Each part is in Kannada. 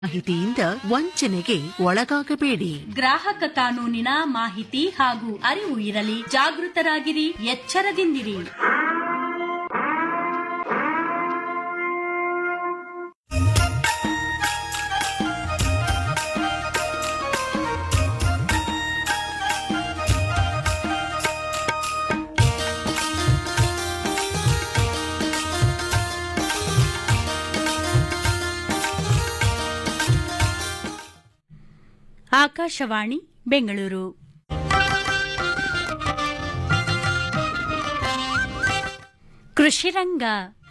ಮಾಹಿತಿಯಿಂದ ವಂಚನೆಗೆ ಒಳಗಾಗಬೇಡಿ ಗ್ರಾಹಕ ಕಾನೂನಿನ ಮಾಹಿತಿ ಹಾಗೂ ಅರಿವು ಇರಲಿ ಜಾಗೃತರಾಗಿರಿ ಎಚ್ಚರದಿಂದಿರಿ ಆಕಾಶವಾಣಿ ಬೆಂಗಳೂರು ಕೃಷಿರಂಗ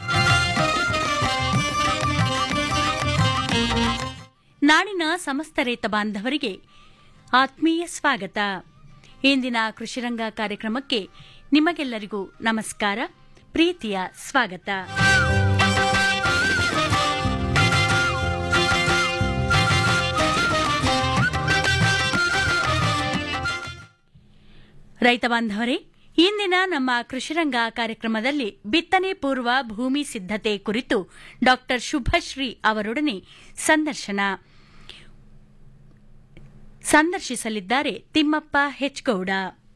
ನಾಡಿನ ಸಮಸ್ತ ರೈತ ಬಾಂಧವರಿಗೆ ಆತ್ಮೀಯ ಸ್ವಾಗತ ಇಂದಿನ ಕೃಷಿರಂಗ ಕಾರ್ಯಕ್ರಮಕ್ಕೆ ನಿಮಗೆಲ್ಲರಿಗೂ ನಮಸ್ಕಾರ ಪ್ರೀತಿಯ ಸ್ವಾಗತ ರೈತ ಬಾಂಧವರೇ ಇಂದಿನ ನಮ್ಮ ಕೃಷಿರಂಗ ಕಾರ್ಯಕ್ರಮದಲ್ಲಿ ಬಿತ್ತನೆ ಪೂರ್ವ ಭೂಮಿ ಸಿದ್ಧತೆ ಕುರಿತು ಡಾ ಶುಭಶ್ರೀ ಅವರೊಡನೆ ಸಂದರ್ಶನ ಸಂದರ್ಶಿಸಲಿದ್ದಾರೆ ತಿಮ್ಮಪ್ಪ ಹೆಚ್ಗೌಡ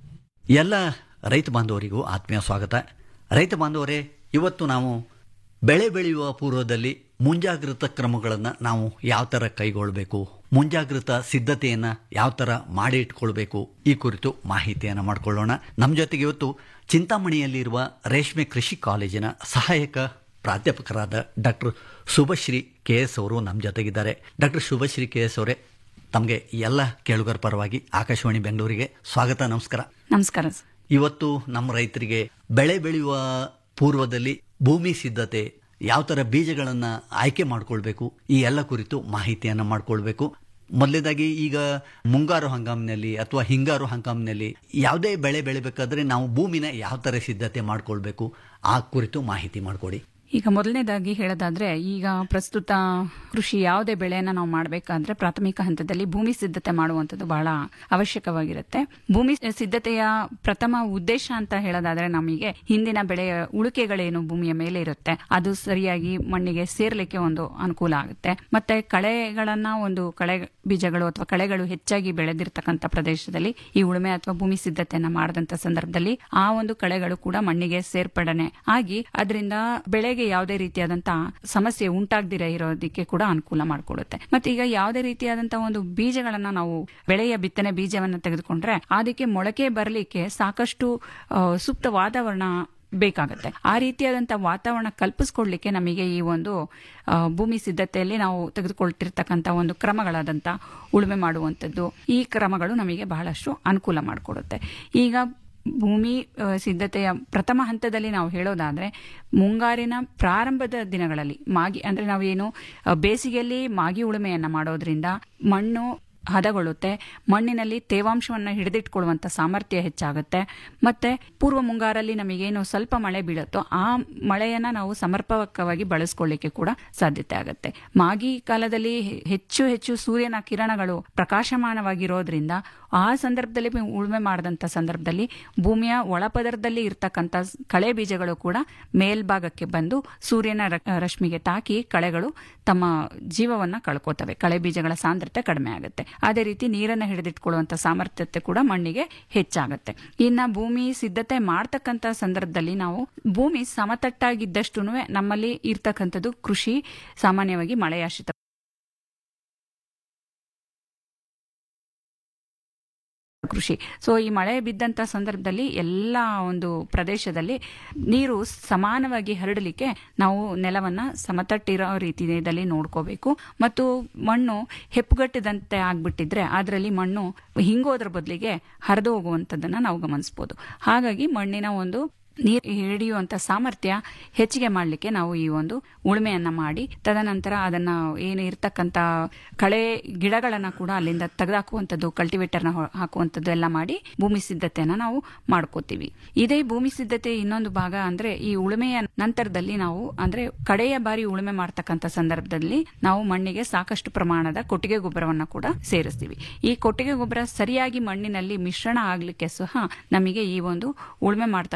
ಎಲ್ಲ ರೈತ ಬಾಂಧವರಿಗೂ ಆತ್ಮೀಯ ಸ್ವಾಗತ ರೈತ ಬಾಂಧವರೇ ಇವತ್ತು ನಾವು ಬೆಳೆ ಬೆಳೆಯುವ ಪೂರ್ವದಲ್ಲಿ ಮುಂಜಾಗ್ರತಾ ಕ್ರಮಗಳನ್ನು ನಾವು ಯಾವ ಥರ ಕೈಗೊಳ್ಳಬೇಕು ಮುಂಜಾಗ್ರತಾ ಸಿದ್ಧತೆಯನ್ನು ಯಾವ ಥರ ಮಾಡಿ ಇಟ್ಕೊಳ್ಬೇಕು ಈ ಕುರಿತು ಮಾಹಿತಿಯನ್ನು ಮಾಡಿಕೊಳ್ಳೋಣ ನಮ್ಮ ಜೊತೆಗೆ ಇವತ್ತು ಚಿಂತಾಮಣಿಯಲ್ಲಿರುವ ರೇಷ್ಮೆ ಕೃಷಿ ಕಾಲೇಜಿನ ಸಹಾಯಕ ಪ್ರಾಧ್ಯಾಪಕರಾದ ಡಾಕ್ಟರ್ ಶುಭಶ್ರೀ ಕೆ ಎಸ್ ಅವರು ನಮ್ಮ ಜೊತೆಗಿದ್ದಾರೆ ಡಾಕ್ಟರ್ ಶುಭಶ್ರೀ ಕೆ ಎಸ್ ಅವರೇ ತಮಗೆ ಎಲ್ಲ ಕೇಳುಗರ ಪರವಾಗಿ ಆಕಾಶವಾಣಿ ಬೆಂಗಳೂರಿಗೆ ಸ್ವಾಗತ ನಮಸ್ಕಾರ ನಮಸ್ಕಾರ ಸರ್ ಇವತ್ತು ನಮ್ಮ ರೈತರಿಗೆ ಬೆಳೆ ಬೆಳೆಯುವ ಪೂರ್ವದಲ್ಲಿ ಭೂಮಿ ಸಿದ್ಧತೆ ಯಾವ ಥರ ಬೀಜಗಳನ್ನು ಆಯ್ಕೆ ಮಾಡ್ಕೊಳ್ಬೇಕು ಈ ಎಲ್ಲ ಕುರಿತು ಮಾಹಿತಿಯನ್ನು ಮಾಡ್ಕೊಳ್ಬೇಕು ಮೊದಲೇದಾಗಿ ಈಗ ಮುಂಗಾರು ಹಂಗಾಮಿನಲ್ಲಿ ಅಥವಾ ಹಿಂಗಾರು ಹಂಗಾಮಿನಲ್ಲಿ ಯಾವುದೇ ಬೆಳೆ ಬೆಳಿಬೇಕಾದ್ರೆ ನಾವು ಭೂಮಿನ ಯಾವ ಥರ ಸಿದ್ಧತೆ ಮಾಡ್ಕೊಳ್ಬೇಕು ಆ ಕುರಿತು ಮಾಹಿತಿ ಮಾಡಿಕೊಡಿ ಈಗ ಮೊದಲನೇದಾಗಿ ಹೇಳೋದಾದ್ರೆ ಈಗ ಪ್ರಸ್ತುತ ಕೃಷಿ ಯಾವುದೇ ಬೆಳೆಯನ್ನ ನಾವು ಮಾಡಬೇಕಾದ್ರೆ ಪ್ರಾಥಮಿಕ ಹಂತದಲ್ಲಿ ಭೂಮಿ ಸಿದ್ಧತೆ ಮಾಡುವಂಥದ್ದು ಬಹಳ ಅವಶ್ಯಕವಾಗಿರುತ್ತೆ ಭೂಮಿ ಸಿದ್ಧತೆಯ ಪ್ರಥಮ ಉದ್ದೇಶ ಅಂತ ಹೇಳೋದಾದ್ರೆ ನಮಗೆ ಹಿಂದಿನ ಬೆಳೆಯ ಉಳಿಕೆಗಳೇನು ಭೂಮಿಯ ಮೇಲೆ ಇರುತ್ತೆ ಅದು ಸರಿಯಾಗಿ ಮಣ್ಣಿಗೆ ಸೇರ್ಲಿಕ್ಕೆ ಒಂದು ಅನುಕೂಲ ಆಗುತ್ತೆ ಮತ್ತೆ ಕಳೆಗಳನ್ನ ಒಂದು ಕಳೆ ಬೀಜಗಳು ಅಥವಾ ಕಳೆಗಳು ಹೆಚ್ಚಾಗಿ ಬೆಳೆದಿರ್ತಕ್ಕಂಥ ಪ್ರದೇಶದಲ್ಲಿ ಈ ಉಳುಮೆ ಅಥವಾ ಭೂಮಿ ಸಿದ್ಧತೆಯನ್ನ ಮಾಡದಂತ ಸಂದರ್ಭದಲ್ಲಿ ಆ ಒಂದು ಕಳೆಗಳು ಕೂಡ ಮಣ್ಣಿಗೆ ಸೇರ್ಪಡನೆ ಆಗಿ ಅದರಿಂದ ಬೆಳೆಗೆ ಯಾವುದೇ ರೀತಿಯಾದಂತಹ ಸಮಸ್ಯೆ ಉಂಟಾಗದಿರ ಇರೋದಕ್ಕೆ ಕೂಡ ಅನುಕೂಲ ಮಾಡಿಕೊಡುತ್ತೆ ಮತ್ತೆ ಈಗ ಯಾವುದೇ ರೀತಿಯಾದಂತಹ ಒಂದು ಬೀಜಗಳನ್ನ ನಾವು ಬೆಳೆಯ ಬಿತ್ತನೆ ಬೀಜವನ್ನ ತೆಗೆದುಕೊಂಡ್ರೆ ಅದಕ್ಕೆ ಮೊಳಕೆ ಬರಲಿಕ್ಕೆ ಸಾಕಷ್ಟು ಆ, ಸೂಕ್ತ ವಾತಾವರಣ ಬೇಕಾಗುತ್ತೆ ಆ ರೀತಿಯಾದಂತಹ ವಾತಾವರಣ ಕಲ್ಪಿಸ್ಕೊಡ್ಲಿಕ್ಕೆ ನಮಗೆ ಈ ಒಂದು ಆ, ಭೂಮಿ ಸಿದ್ಧತೆಯಲ್ಲಿ ನಾವು ತೆಗೆದುಕೊಳ್ತಿರ್ತಕ್ಕಂಥ ಒಂದು ಕ್ರಮಗಳಾದಂಥ ಉಳುಮೆ ಮಾಡುವಂಥದ್ದು ಈ ಕ್ರಮಗಳು ನಮಗೆ ಬಹಳಷ್ಟು ಅನುಕೂಲ ಮಾಡಿಕೊಡುತ್ತೆ ಈಗ ಭೂಮಿ ಆ, ಸಿದ್ಧತೆಯ ಪ್ರಥಮ ಹಂತದಲ್ಲಿ ನಾವು ಹೇಳೋದಾದ್ರೆ ಮುಂಗಾರಿನ ಪ್ರಾರಂಭದ ದಿನಗಳಲ್ಲಿ ಮಾಗಿ ಅಂದ್ರೆ ನಾವೇನು ಆ, ಬೇಸಿಗೆಯಲ್ಲಿ ಮಾಗಿ ಉಳುಮೆಯನ್ನ ಮಾಡೋದ್ರಿಂದ ಮಣ್ಣು ಹದಗೊಳ್ಳುತ್ತೆ ಮಣ್ಣಿನಲ್ಲಿ ತೇವಾಂಶವನ್ನು ಹಿಡಿದಿಟ್ಕೊಳ್ಳುವಂತ ಸಾಮರ್ಥ್ಯ ಹೆಚ್ಚಾಗುತ್ತೆ ಮತ್ತೆ ಪೂರ್ವ ಮುಂಗಾರಲ್ಲಿ ನಮಗೇನು ಸ್ವಲ್ಪ ಮಳೆ ಬೀಳುತ್ತೋ ಆ ಮಳೆಯನ್ನ ನಾವು ಸಮರ್ಪಕವಾಗಿ ಬಳಸ್ಕೊಳ್ಳಿಕ್ಕೆ ಕೂಡ ಸಾಧ್ಯತೆ ಆಗುತ್ತೆ ಮಾಗಿ ಕಾಲದಲ್ಲಿ ಹೆಚ್ಚು ಹೆಚ್ಚು ಸೂರ್ಯನ ಕಿರಣಗಳು ಪ್ರಕಾಶಮಾನವಾಗಿರೋದ್ರಿಂದ ಆ ಸಂದರ್ಭದಲ್ಲಿ ಉಳುಮೆ ಮಾಡಿದಂತ ಸಂದರ್ಭದಲ್ಲಿ ಭೂಮಿಯ ಒಳಪದರದಲ್ಲಿ ಇರ್ತಕ್ಕಂಥ ಕಳೆ ಬೀಜಗಳು ಕೂಡ ಮೇಲ್ಭಾಗಕ್ಕೆ ಬಂದು ಸೂರ್ಯನ ರ- ರಶ್ಮಿಗೆ ತಾಕಿ ಕಳೆಗಳು ತಮ್ಮ ಜೀವವನ್ನ ಕಳ್ಕೋತವೆ ಕಳೆ ಬೀಜಗಳ ಸಾಂದ್ರತೆ ಕಡಿಮೆ ಆಗುತ್ತೆ ಅದೇ ರೀತಿ ನೀರನ್ನು ಹಿಡಿದಿಟ್ಕೊಳ್ಳುವಂತ ಸಾಮರ್ಥ್ಯತೆ ಕೂಡ ಮಣ್ಣಿಗೆ ಹೆಚ್ಚಾಗುತ್ತೆ ಇನ್ನ ಭೂಮಿ ಸಿದ್ಧತೆ ಮಾಡ್ತಕ್ಕಂತ ಸಂದರ್ಭದಲ್ಲಿ ನಾವು ಭೂಮಿ ಸಮತಟ್ಟಾಗಿದ್ದಷ್ಟು ನಮ್ಮಲ್ಲಿ ಇರ್ತಕ್ಕಂಥದ್ದು ಕೃಷಿ ಸಾಮಾನ್ಯವಾಗಿ ಮಳೆಯಾಶ್ರಿತ ಕೃಷಿ ಸೊ ಈ ಮಳೆ ಬಿದ್ದಂತ ಸಂದರ್ಭದಲ್ಲಿ ಎಲ್ಲ ಒಂದು ಪ್ರದೇಶದಲ್ಲಿ ನೀರು ಸಮಾನವಾಗಿ ಹರಡಲಿಕ್ಕೆ ನಾವು ನೆಲವನ್ನ ಸಮತಟ್ಟಿರೋ ರೀತಿಯಲ್ಲಿ ನೋಡ್ಕೋಬೇಕು ಮತ್ತು ಮಣ್ಣು ಹೆಪ್ಪುಗಟ್ಟಿದಂತೆ ಆಗ್ಬಿಟ್ಟಿದ್ರೆ ಅದರಲ್ಲಿ ಮಣ್ಣು ಹಿಂಗೋದ್ರ ಬದಲಿಗೆ ಹರಿದು ಹೋಗುವಂಥದ್ದನ್ನ ನಾವು ಗಮನಿಸಬಹುದು ಹಾಗಾಗಿ ಮಣ್ಣಿನ ಒಂದು ನೀರು ಹಿಡಿಯುವಂತ ಸಾಮರ್ಥ್ಯ ಹೆಚ್ಚಿಗೆ ಮಾಡಲಿಕ್ಕೆ ನಾವು ಈ ಒಂದು ಉಳುಮೆಯನ್ನ ಮಾಡಿ ತದನಂತರ ಅದನ್ನ ಏನು ಇರ್ತಕ್ಕಂತ ಕಳೆ ಗಿಡಗಳನ್ನ ಕೂಡ ಅಲ್ಲಿಂದ ತೆಗೆದಾಕುವಂಥದ್ದು ಕಲ್ಟಿವೇಟರ್ನ ಹಾಕುವಂಥದ್ದು ಎಲ್ಲ ಮಾಡಿ ಭೂಮಿ ಸಿದ್ಧತೆಯನ್ನ ನಾವು ಮಾಡ್ಕೋತೀವಿ ಇದೇ ಭೂಮಿ ಸಿದ್ಧತೆ ಇನ್ನೊಂದು ಭಾಗ ಅಂದ್ರೆ ಈ ಉಳುಮೆಯ ನಂತರದಲ್ಲಿ ನಾವು ಅಂದ್ರೆ ಕಡೆಯ ಬಾರಿ ಉಳುಮೆ ಮಾಡ್ತಕ್ಕಂಥ ಸಂದರ್ಭದಲ್ಲಿ ನಾವು ಮಣ್ಣಿಗೆ ಸಾಕಷ್ಟು ಪ್ರಮಾಣದ ಕೊಟ್ಟಿಗೆ ಗೊಬ್ಬರವನ್ನ ಕೂಡ ಸೇರಿಸ್ತೀವಿ ಈ ಕೊಟ್ಟಿಗೆ ಗೊಬ್ಬರ ಸರಿಯಾಗಿ ಮಣ್ಣಿನಲ್ಲಿ ಮಿಶ್ರಣ ಆಗ್ಲಿಕ್ಕೆ ಸಹ ನಮಗೆ ಈ ಒಂದು ಉಳುಮೆ ಮಾಡ್ತಕ್ಕಂಥ ಕ್ರಿಯೆ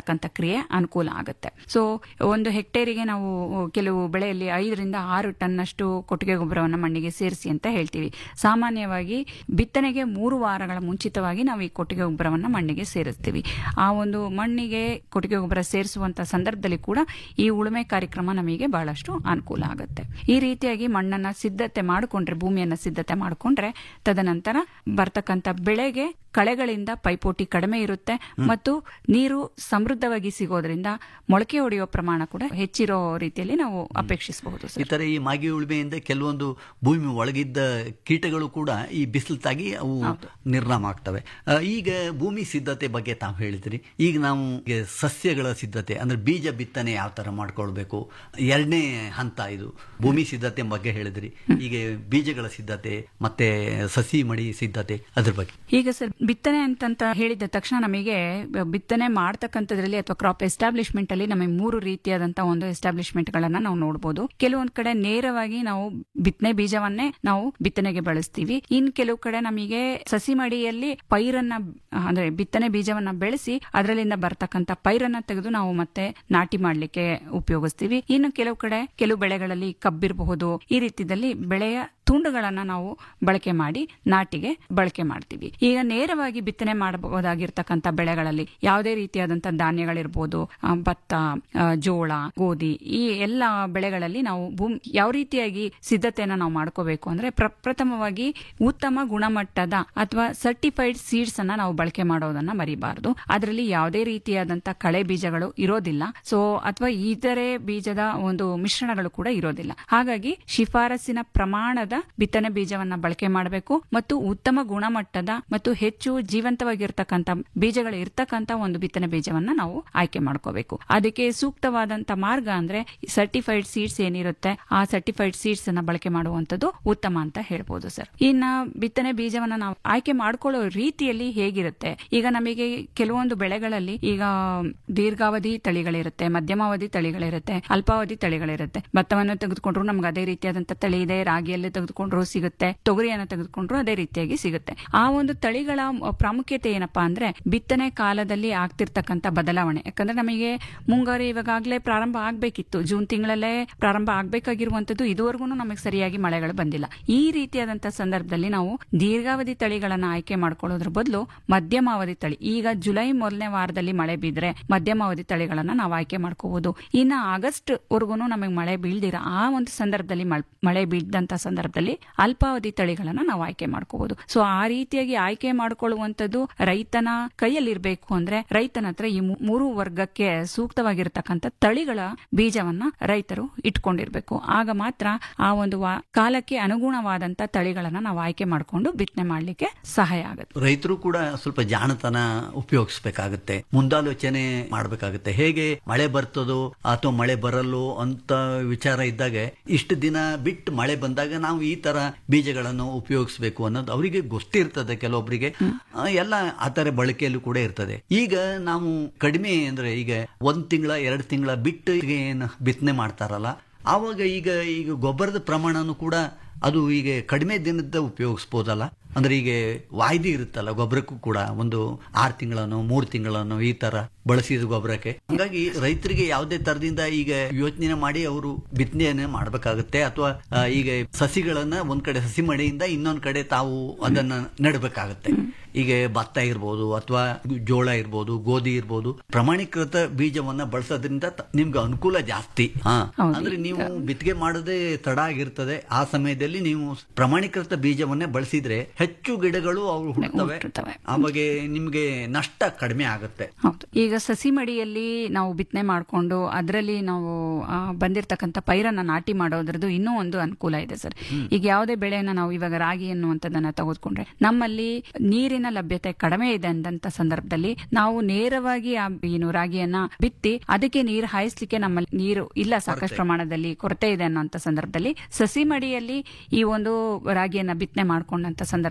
ಪ್ರಕ್ರಿಯೆ ಅನುಕೂಲ ಆಗುತ್ತೆ ಸೊ ಒಂದು ಹೆಕ್ಟೇರಿಗೆ ನಾವು ಕೆಲವು ಬೆಳೆಯಲ್ಲಿ ಐದರಿಂದ ಆರು ಟನ್ನಷ್ಟು ಕೊಟ್ಟಿಗೆ ಗೊಬ್ಬರವನ್ನು ಮಣ್ಣಿಗೆ ಸೇರಿಸಿ ಅಂತ ಹೇಳ್ತೀವಿ ಸಾಮಾನ್ಯವಾಗಿ ಬಿತ್ತನೆಗೆ ಮೂರು ವಾರಗಳ ಮುಂಚಿತವಾಗಿ ನಾವು ಈ ಕೊಟ್ಟಿಗೆ ಗೊಬ್ಬರವನ್ನು ಮಣ್ಣಿಗೆ ಸೇರಿಸ್ತೀವಿ ಆ ಒಂದು ಮಣ್ಣಿಗೆ ಕೊಟ್ಟಿಗೆ ಗೊಬ್ಬರ ಸೇರಿಸುವಂತ ಸಂದರ್ಭದಲ್ಲಿ ಕೂಡ ಈ ಉಳುಮೆ ಕಾರ್ಯಕ್ರಮ ನಮಗೆ ಬಹಳಷ್ಟು ಅನುಕೂಲ ಆಗುತ್ತೆ ಈ ರೀತಿಯಾಗಿ ಮಣ್ಣನ್ನ ಸಿದ್ಧತೆ ಮಾಡಿಕೊಂಡ್ರೆ ಭೂಮಿಯನ್ನ ಸಿದ್ಧತೆ ಮಾಡಿಕೊಂಡ್ರೆ ತದನಂತರ ಬರ್ತಕ್ಕಂಥ ಬೆಳೆಗೆ ಕಳೆಗಳಿಂದ ಪೈಪೋಟಿ ಕಡಿಮೆ ಇರುತ್ತೆ ಮತ್ತು ನೀರು ಸಮೃದ್ಧವಾಗಿ ಸಿಗೋದ್ರಿಂದ ಮೊಳಕೆ ಹೊಡೆಯುವ ಪ್ರಮಾಣ ಕೂಡ ಹೆಚ್ಚಿರೋ ರೀತಿಯಲ್ಲಿ ನಾವು ಅಪೇಕ್ಷಿಸಬಹುದು ಈ ತರ ಈ ಮಾಗಿ ಉಳುಮೆಯಿಂದ ಕೆಲವೊಂದು ಭೂಮಿ ಒಳಗಿದ್ದ ಕೀಟಗಳು ಕೂಡ ಈ ಬಿಸಿಲು ತಾಗಿ ಅವು ನಿರ್ನಾಮ ಆಗ್ತವೆ ಆ, ಈಗ ಭೂಮಿ ಸಿದ್ಧತೆ ಬಗ್ಗೆ ತಾವು ಹೇಳಿದ್ರಿ ಈಗ ನಾವು ಈಗ ಸಸ್ಯಗಳ ಸಿದ್ಧತೆ ಅಂದ್ರೆ ಬೀಜ ಬಿತ್ತನೆ ಯಾವ ತರ ಮಾಡ್ಕೊಳ್ಬೇಕು ಎರಡನೇ ಹಂತ ಇದು ಭೂಮಿ ಸಿದ್ಧತೆ ಬಗ್ಗೆ ಹೇಳಿದ್ರಿ ಈಗ ಬೀಜಗಳ ಸಿದ್ಧತೆ ಮತ್ತೆ ಸಸಿ ಮಡಿ ಸಿದ್ಧತೆ ಅದ್ರ ಬಗ್ಗೆ ಈಗ ಸರ್ ಬಿತ್ತನೆ ಅಂತಂತ ಹೇಳಿದ ತಕ್ಷಣ ನಮಗೆ ಬಿತ್ತನೆ ಮಾಡ್ತಕ್ಕಂಥದ್ರಲ್ಲಿ ಅಥವಾ ಕ್ರಾಪ್ ಎಸ್ಟಾಬ್ಲಿಷ್ಮೆಂಟ್ ಅಲ್ಲಿ ನಮಗೆ ಮೂರು ರೀತಿಯಾದಂತಹ ಒಂದು ಎಸ್ಟಾಬ್ಲಿಷ್ಮೆಂಟ್ ಗಳನ್ನ ನಾವು ನೋಡಬಹುದು ಕೆಲವೊಂದ್ ಕಡೆ ನೇರವಾಗಿ ನಾವು ಬಿತ್ತನೆ ಬೀಜವನ್ನೇ ನಾವು ಬಿತ್ತನೆಗೆ ಬಳಸ್ತೀವಿ ಇನ್ ಕೆಲವು ಕಡೆ ನಮಗೆ ಸಸಿ ಮಡಿಯಲ್ಲಿ ಪೈರನ್ನ ಅಂದ್ರೆ ಬಿತ್ತನೆ ಬೀಜವನ್ನ ಬೆಳೆಸಿ ಅದರಲ್ಲಿಂದ ಬರ್ತಕ್ಕಂಥ ಪೈರನ್ನ ತೆಗೆದು ನಾವು ಮತ್ತೆ ನಾಟಿ ಮಾಡ್ಲಿಕ್ಕೆ ಉಪಯೋಗಿಸ್ತೀವಿ ಇನ್ನು ಕೆಲವು ಕಡೆ ಕೆಲವು ಬೆಳೆಗಳಲ್ಲಿ ಕಬ್ಬಿರಬಹುದು ಈ ರೀತಿಯಲ್ಲಿ ಬೆಳೆಯ ತುಂಡುಗಳನ್ನ ನಾವು ಬಳಕೆ ಮಾಡಿ ನಾಟಿಗೆ ಬಳಕೆ ಮಾಡ್ತೀವಿ ಈಗ ನೇರವಾಗಿ ಬಿತ್ತನೆ ಮಾಡಬಹುದಾಗಿರ್ತಕ್ಕಂಥ ಬೆಳೆಗಳಲ್ಲಿ ಯಾವುದೇ ರೀತಿಯಾದಂತಹ ಧಾನ್ಯಗಳಿರ್ಬೋದು ಆ, ಭತ್ತ ಆ, ಜೋಳ ಗೋಧಿ ಈ ಎಲ್ಲ ಬೆಳೆಗಳಲ್ಲಿ ನಾವು ಭೂಮಿ ಯಾವ ರೀತಿಯಾಗಿ ಸಿದ್ಧತೆಯನ್ನ ನಾವು ಮಾಡ್ಕೋಬೇಕು ಅಂದ್ರೆ ಪ್ರ- ಪ್ರಥಮವಾಗಿ ಉತ್ತಮ ಗುಣಮಟ್ಟದ ಅಥವಾ ಸರ್ಟಿಫೈಡ್ ಸೀಡ್ಸ್ ಅನ್ನ ನಾವು ಬಳಕೆ ಮಾಡೋದನ್ನ ಮರಿಬಾರದು ಅದರಲ್ಲಿ ಯಾವುದೇ ರೀತಿಯಾದಂತಹ ಕಳೆ ಬೀಜಗಳು ಇರೋದಿಲ್ಲ ಸೊ ಅಥವಾ ಇತರೆ ಬೀಜದ ಒಂದು ಮಿಶ್ರಣಗಳು ಕೂಡ ಇರೋದಿಲ್ಲ ಹಾಗಾಗಿ ಶಿಫಾರಸಿನ ಪ್ರಮಾಣದ ಬಿತ್ತನೆ ಬೀಜವನ್ನ ಬಳಕೆ ಮಾಡಬೇಕು ಮತ್ತು ಉತ್ತಮ ಗುಣಮಟ್ಟದ ಮತ್ತು ಹೆಚ್ಚು ಜೀವಂತವಾಗಿರ್ತಕ್ಕಂಥ ಬೀಜಗಳು ಇರ್ತಕ್ಕಂಥ ಒಂದು ಬಿತ್ತನೆ ಬೀಜವನ್ನ ನಾವು ಆಯ್ಕೆ ಮಾಡ್ಕೋಬೇಕು ಅದಕ್ಕೆ ಸೂಕ್ತವಾದಂತ ಮಾರ್ಗ ಅಂದ್ರೆ ಸರ್ಟಿಫೈಡ್ ಸೀಡ್ಸ್ ಏನಿರುತ್ತೆ ಆ ಸರ್ಟಿಫೈಡ್ ಸೀಡ್ಸ್ ಅನ್ನ ಬಳಕೆ ಮಾಡುವಂತದ್ದು ಉತ್ತಮ ಅಂತ ಹೇಳ್ಬೋದು ಸರ್ ಇನ್ನ ಬಿತ್ತನೆ ಬೀಜವನ್ನ ನಾವು ಆಯ್ಕೆ ಮಾಡ್ಕೊಳ್ಳೋ ರೀತಿಯಲ್ಲಿ ಹೇಗಿರುತ್ತೆ ಈಗ ನಮಗೆ ಕೆಲವೊಂದು ಬೆಳೆಗಳಲ್ಲಿ ಈಗ ದೀರ್ಘಾವಧಿ ತಳಿಗಳಿರುತ್ತೆ ಮಧ್ಯಮಾವಧಿ ತಳಿಗಳಿರುತ್ತೆ ಅಲ್ಪಾವಧಿ ತಳಿಗಳಿರುತ್ತೆ ಭತ್ತವನ್ನು ತೆಗೆದುಕೊಂಡ್ರು ನಮ್ಗೆ ಅದೇ ರೀತಿಯಾದಂತ ತಳಿ ಇದೆ ರಾಗಿಯಲ್ಲಿ ತೆಗೆದುಕೊಂಡ್ರು ಸಿಗುತ್ತೆ ತೊಗರಿಯನ್ನು ತೆಗೆದುಕೊಂಡ್ರು ಅದೇ ರೀತಿಯಾಗಿ ಸಿಗುತ್ತೆ ಆ ಒಂದು ತಳಿಗಳ ಪ್ರಾಮುಖ್ಯತೆ ಏನಪ್ಪಾ ಅಂದ್ರೆ ಬಿತ್ತನೆ ಕಾಲದಲ್ಲಿ ಆಗ್ತಿರ್ತಕ್ಕಂಥ ಬದಲಾವಣೆ ಯಾಕಂದ್ರೆ ನಮಗೆ ಮುಂಗಾರು ಇವಾಗಲೇ ಪ್ರಾರಂಭ ಆಗ್ಬೇಕಿತ್ತು ಜೂನ್ ತಿಂಗಳಲ್ಲೇ ಪ್ರಾರಂಭ ಆಗ್ಬೇಕಾಗಿರುವಂತದ್ದು ಇದುವರೆಗೂ ನಮಗೆ ಸರಿಯಾಗಿ ಮಳೆಗಳು ಬಂದಿಲ್ಲ ಈ ರೀತಿಯಾದಂತಹ ಸಂದರ್ಭದಲ್ಲಿ ನಾವು ದೀರ್ಘಾವಧಿ ತಳಿಗಳನ್ನ ಆಯ್ಕೆ ಮಾಡ್ಕೊಳ್ಳೋದ್ರ ಬದಲು ಮಧ್ಯಮಾವಧಿ ತಳಿ ಈಗ ಜುಲೈ ಮೊದಲನೇ ವಾರದಲ್ಲಿ ಮಳೆ ಬಿದ್ರೆ ಮಧ್ಯಮಾವಧಿ ತಳಿಗಳನ್ನ ನಾವು ಆಯ್ಕೆ ಮಾಡ್ಕೋಬಹುದು ಇನ್ನ ಆಗಸ್ಟ್ ವರ್ಗು ನಮಗೆ ಮಳೆ ಬೀಳ್ದಿರ ಆ ಒಂದು ಸಂದರ್ಭದಲ್ಲಿ ಮಳ್- ಮಳೆ ಬೀಳ್ದಂತ ಸಂದರ್ಭದಲ್ಲಿ ಅಲ್ಪಾವಧಿ ತಳಿಗಳನ್ನ ನಾವು ಆಯ್ಕೆ ಮಾಡ್ಕೋಬಹುದು ಸೊ ಆ ರೀತಿಯಾಗಿ ಆಯ್ಕೆ ಮಾಡ್ಕೊಳ್ಳುವಂತದ್ದು ರೈತನ ಕೈಯಲ್ಲಿರ್ಬೇಕು ಅಂದ್ರೆ ರೈತನ ಹತ್ರ ಈ ಮೂ- ಮೂರು ವರ್ಗಕ್ಕೆ ಸೂಕ್ತವಾಗಿರ್ತಕ್ಕಂಥ ತಳಿಗಳ ಬೀಜವನ್ನ ರೈತರು ಇಟ್ಕೊಂಡಿರ್ಬೇಕು ಆಗ ಮಾತ್ರ ಆ ಒಂದು ವಾ- ಕಾಲಕ್ಕೆ ಅನುಗುಣವಾದಂತ ತಳಿಗಳನ್ನ ನಾವು ಆಯ್ಕೆ ಮಾಡ್ಕೊಂಡು ಬಿತ್ತನೆ ಮಾಡ್ಲಿಕ್ಕೆ ಸಹಾಯ ಆಗುತ್ತೆ ರೈತರು ಕೂಡ ಸ್ವಲ್ಪ ಜಾಣತನ ಉಪಯೋಗಿಸ್ಬೇಕಾಗತ್ತೆ ಮುಂದಾಲೋಚನೆ ಮಾಡ್ಬೇಕಾಗತ್ತೆ ಹೇಗೆ ಮಳೆ ಬರ್ತದೋ ಅಥವಾ ಮಳೆ ಬರಲ್ಲೋ ಅಂತ ವಿಚಾರ ಇದ್ದಾಗ ಇಷ್ಟು ದಿನ ಬಿಟ್ಟು ಮಳೆ ಬಂದಾಗ ನಾವು ಈ ತರ ಬೀಜಗಳನ್ನು ಉಪಯೋಗಿಸ್ಬೇಕು ಅನ್ನೋದು ಅವರಿಗೆ ಗೊತ್ತಿರ್ತದೆ ಕೆಲವೊಬ್ಬರಿಗೆ ಆ, ಎಲ್ಲ ಆ ತರ ಬಳಕೆಯಲ್ಲೂ ಕೂಡ ಇರ್ತದೆ ಈಗ ನಾವು ಕಡಿಮೆ ಅಂದ್ರೆ ಈಗ ಒಂದ್ ತಿಂಗಳ ಎರಡು ತಿಂಗಳ ಬಿಟ್ಟು ಏನು ಬಿತ್ತನೆ ಮಾಡ್ತಾರಲ್ಲ ಆವಾಗ ಈಗ ಈಗ ಗೊಬ್ಬರದ ಪ್ರಮಾಣನೂ ಕೂಡ ಅದು ಈಗ ಕಡಿಮೆ ದಿನದ ಉಪಯೋಗಿಸ್ಬೋದಲ್ಲ ಅಂದ್ರೆ ಈಗ ವಾಯ್ದೆ ಇರುತ್ತಲ್ಲ ಗೊಬ್ಬರಕ್ಕೂ ಕೂಡ ಒಂದು ಆರು ತಿಂಗಳನ್ನು ಮೂರು ತಿಂಗಳನ್ನು ಈ ತರ ಬಳಸಿದ ಗೊಬ್ಬರಕ್ಕೆ ಹಾಗಾಗಿ ರೈತರಿಗೆ ಯಾವುದೇ ತರದಿಂದ ಈಗ ಯೋಚನೆ ಮಾಡಿ ಅವರು ಬಿತ್ತನೆಯನ್ನ ಮಾಡ್ಬೇಕಾಗುತ್ತೆ ಅಥವಾ ಆ, ಈಗ ಸಸಿಗಳನ್ನ ಒಂದ್ ಕಡೆ ಸಸಿ ಮಡಿಯಿಂದ ಇನ್ನೊಂದ್ ಕಡೆ ತಾವು ಅದನ್ನ ನೆಡಬೇಕಾಗತ್ತೆ ಈಗ ಭತ್ತ ಇರ್ಬೋದು ಅಥವಾ ಜೋಳ ಇರ್ಬೋದು ಗೋಧಿ ಇರ್ಬೋದು ಪ್ರಮಾಣೀಕೃತ ಬೀಜವನ್ನ ಬಳಸೋದ್ರಿಂದ ತ- ನಿಮ್ಗೆ ಅನುಕೂಲ ಜಾಸ್ತಿ ಹಾ ಹೌದು. ಅಂದ್ರೆ ನೀವು ಬಿತ್ತಿಗೆ ಮಾಡದೆ ತಡ ಆಗಿರ್ತದೆ ಆ ಸಮಯದಲ್ಲಿ ನೀವು ಪ್ರಮಾಣೀಕೃತ ಬೀಜವನ್ನೇ ಬಳಸಿದ್ರೆ ಹೆಚ್ಚು ಗಿಡಗಳು ಅವು ಹುಟ್ಟುತ್ತವೆ ಹುಟ್ಟುತ್ತವೆ. ಆ ಬಗ್ಗೆ ನಿಮ್ಗೆ ನಷ್ಟ ಕಡಿಮೆ ಆಗುತ್ತೆ ಹೌದು ಈಗ ಸಸಿ ಮಡಿಯಲ್ಲಿ ನಾವು ಬಿತ್ತನೆ ಮಾಡಿಕೊಂಡು ಅದರಲ್ಲಿ ನಾವು ಆ, ಬಂದಿರತಕ್ಕಂಥ ಪೈರನ್ನ ನಾಟಿ ಮಾಡೋದ್ರದ್ದು ಇನ್ನೂ ಒಂದು ಅನುಕೂಲ ಇದೆ ಸರ್ ಈಗ ಯಾವುದೇ ಬೆಳೆಯನ್ನ ನಾವು ಇವಾಗ ರಾಗಿ ಅನ್ನುವಂಥದ್ದನ್ನ ತೆಗೆದುಕೊಂಡ್ರೆ ನಮ್ಮಲ್ಲಿ ನೀರಿನ ಲಭ್ಯತೆ ಕಡಿಮೆ ಇದೆ ಅಂದಂತ ಸಂದರ್ಭದಲ್ಲಿ ನಾವು ನೇರವಾಗಿ ಆ ಏನು ರಾಗಿಯನ್ನ ಬಿತ್ತಿ ಅದಕ್ಕೆ ನೀರು ಹಾಯಿಸ್ಲಿಕ್ಕೆ ನಮ್ಮಲ್ಲಿ ನೀರು ಇಲ್ಲ ಸಾಕಷ್ಟು ಪ್ರಮಾಣದಲ್ಲಿ ಕೊರತೆ ಇದೆ ಅನ್ನೋಂಥ ಸಂದರ್ಭದಲ್ಲಿ ಸಸಿ ಮಡಿಯಲ್ಲಿ ಈ ಒಂದು ರಾಗಿಯನ್ನ ಬಿತ್ತನೆ ಮಾಡ್ಕೊಂಡಂತ ಸಂದರ್ಭದಲ್ಲಿ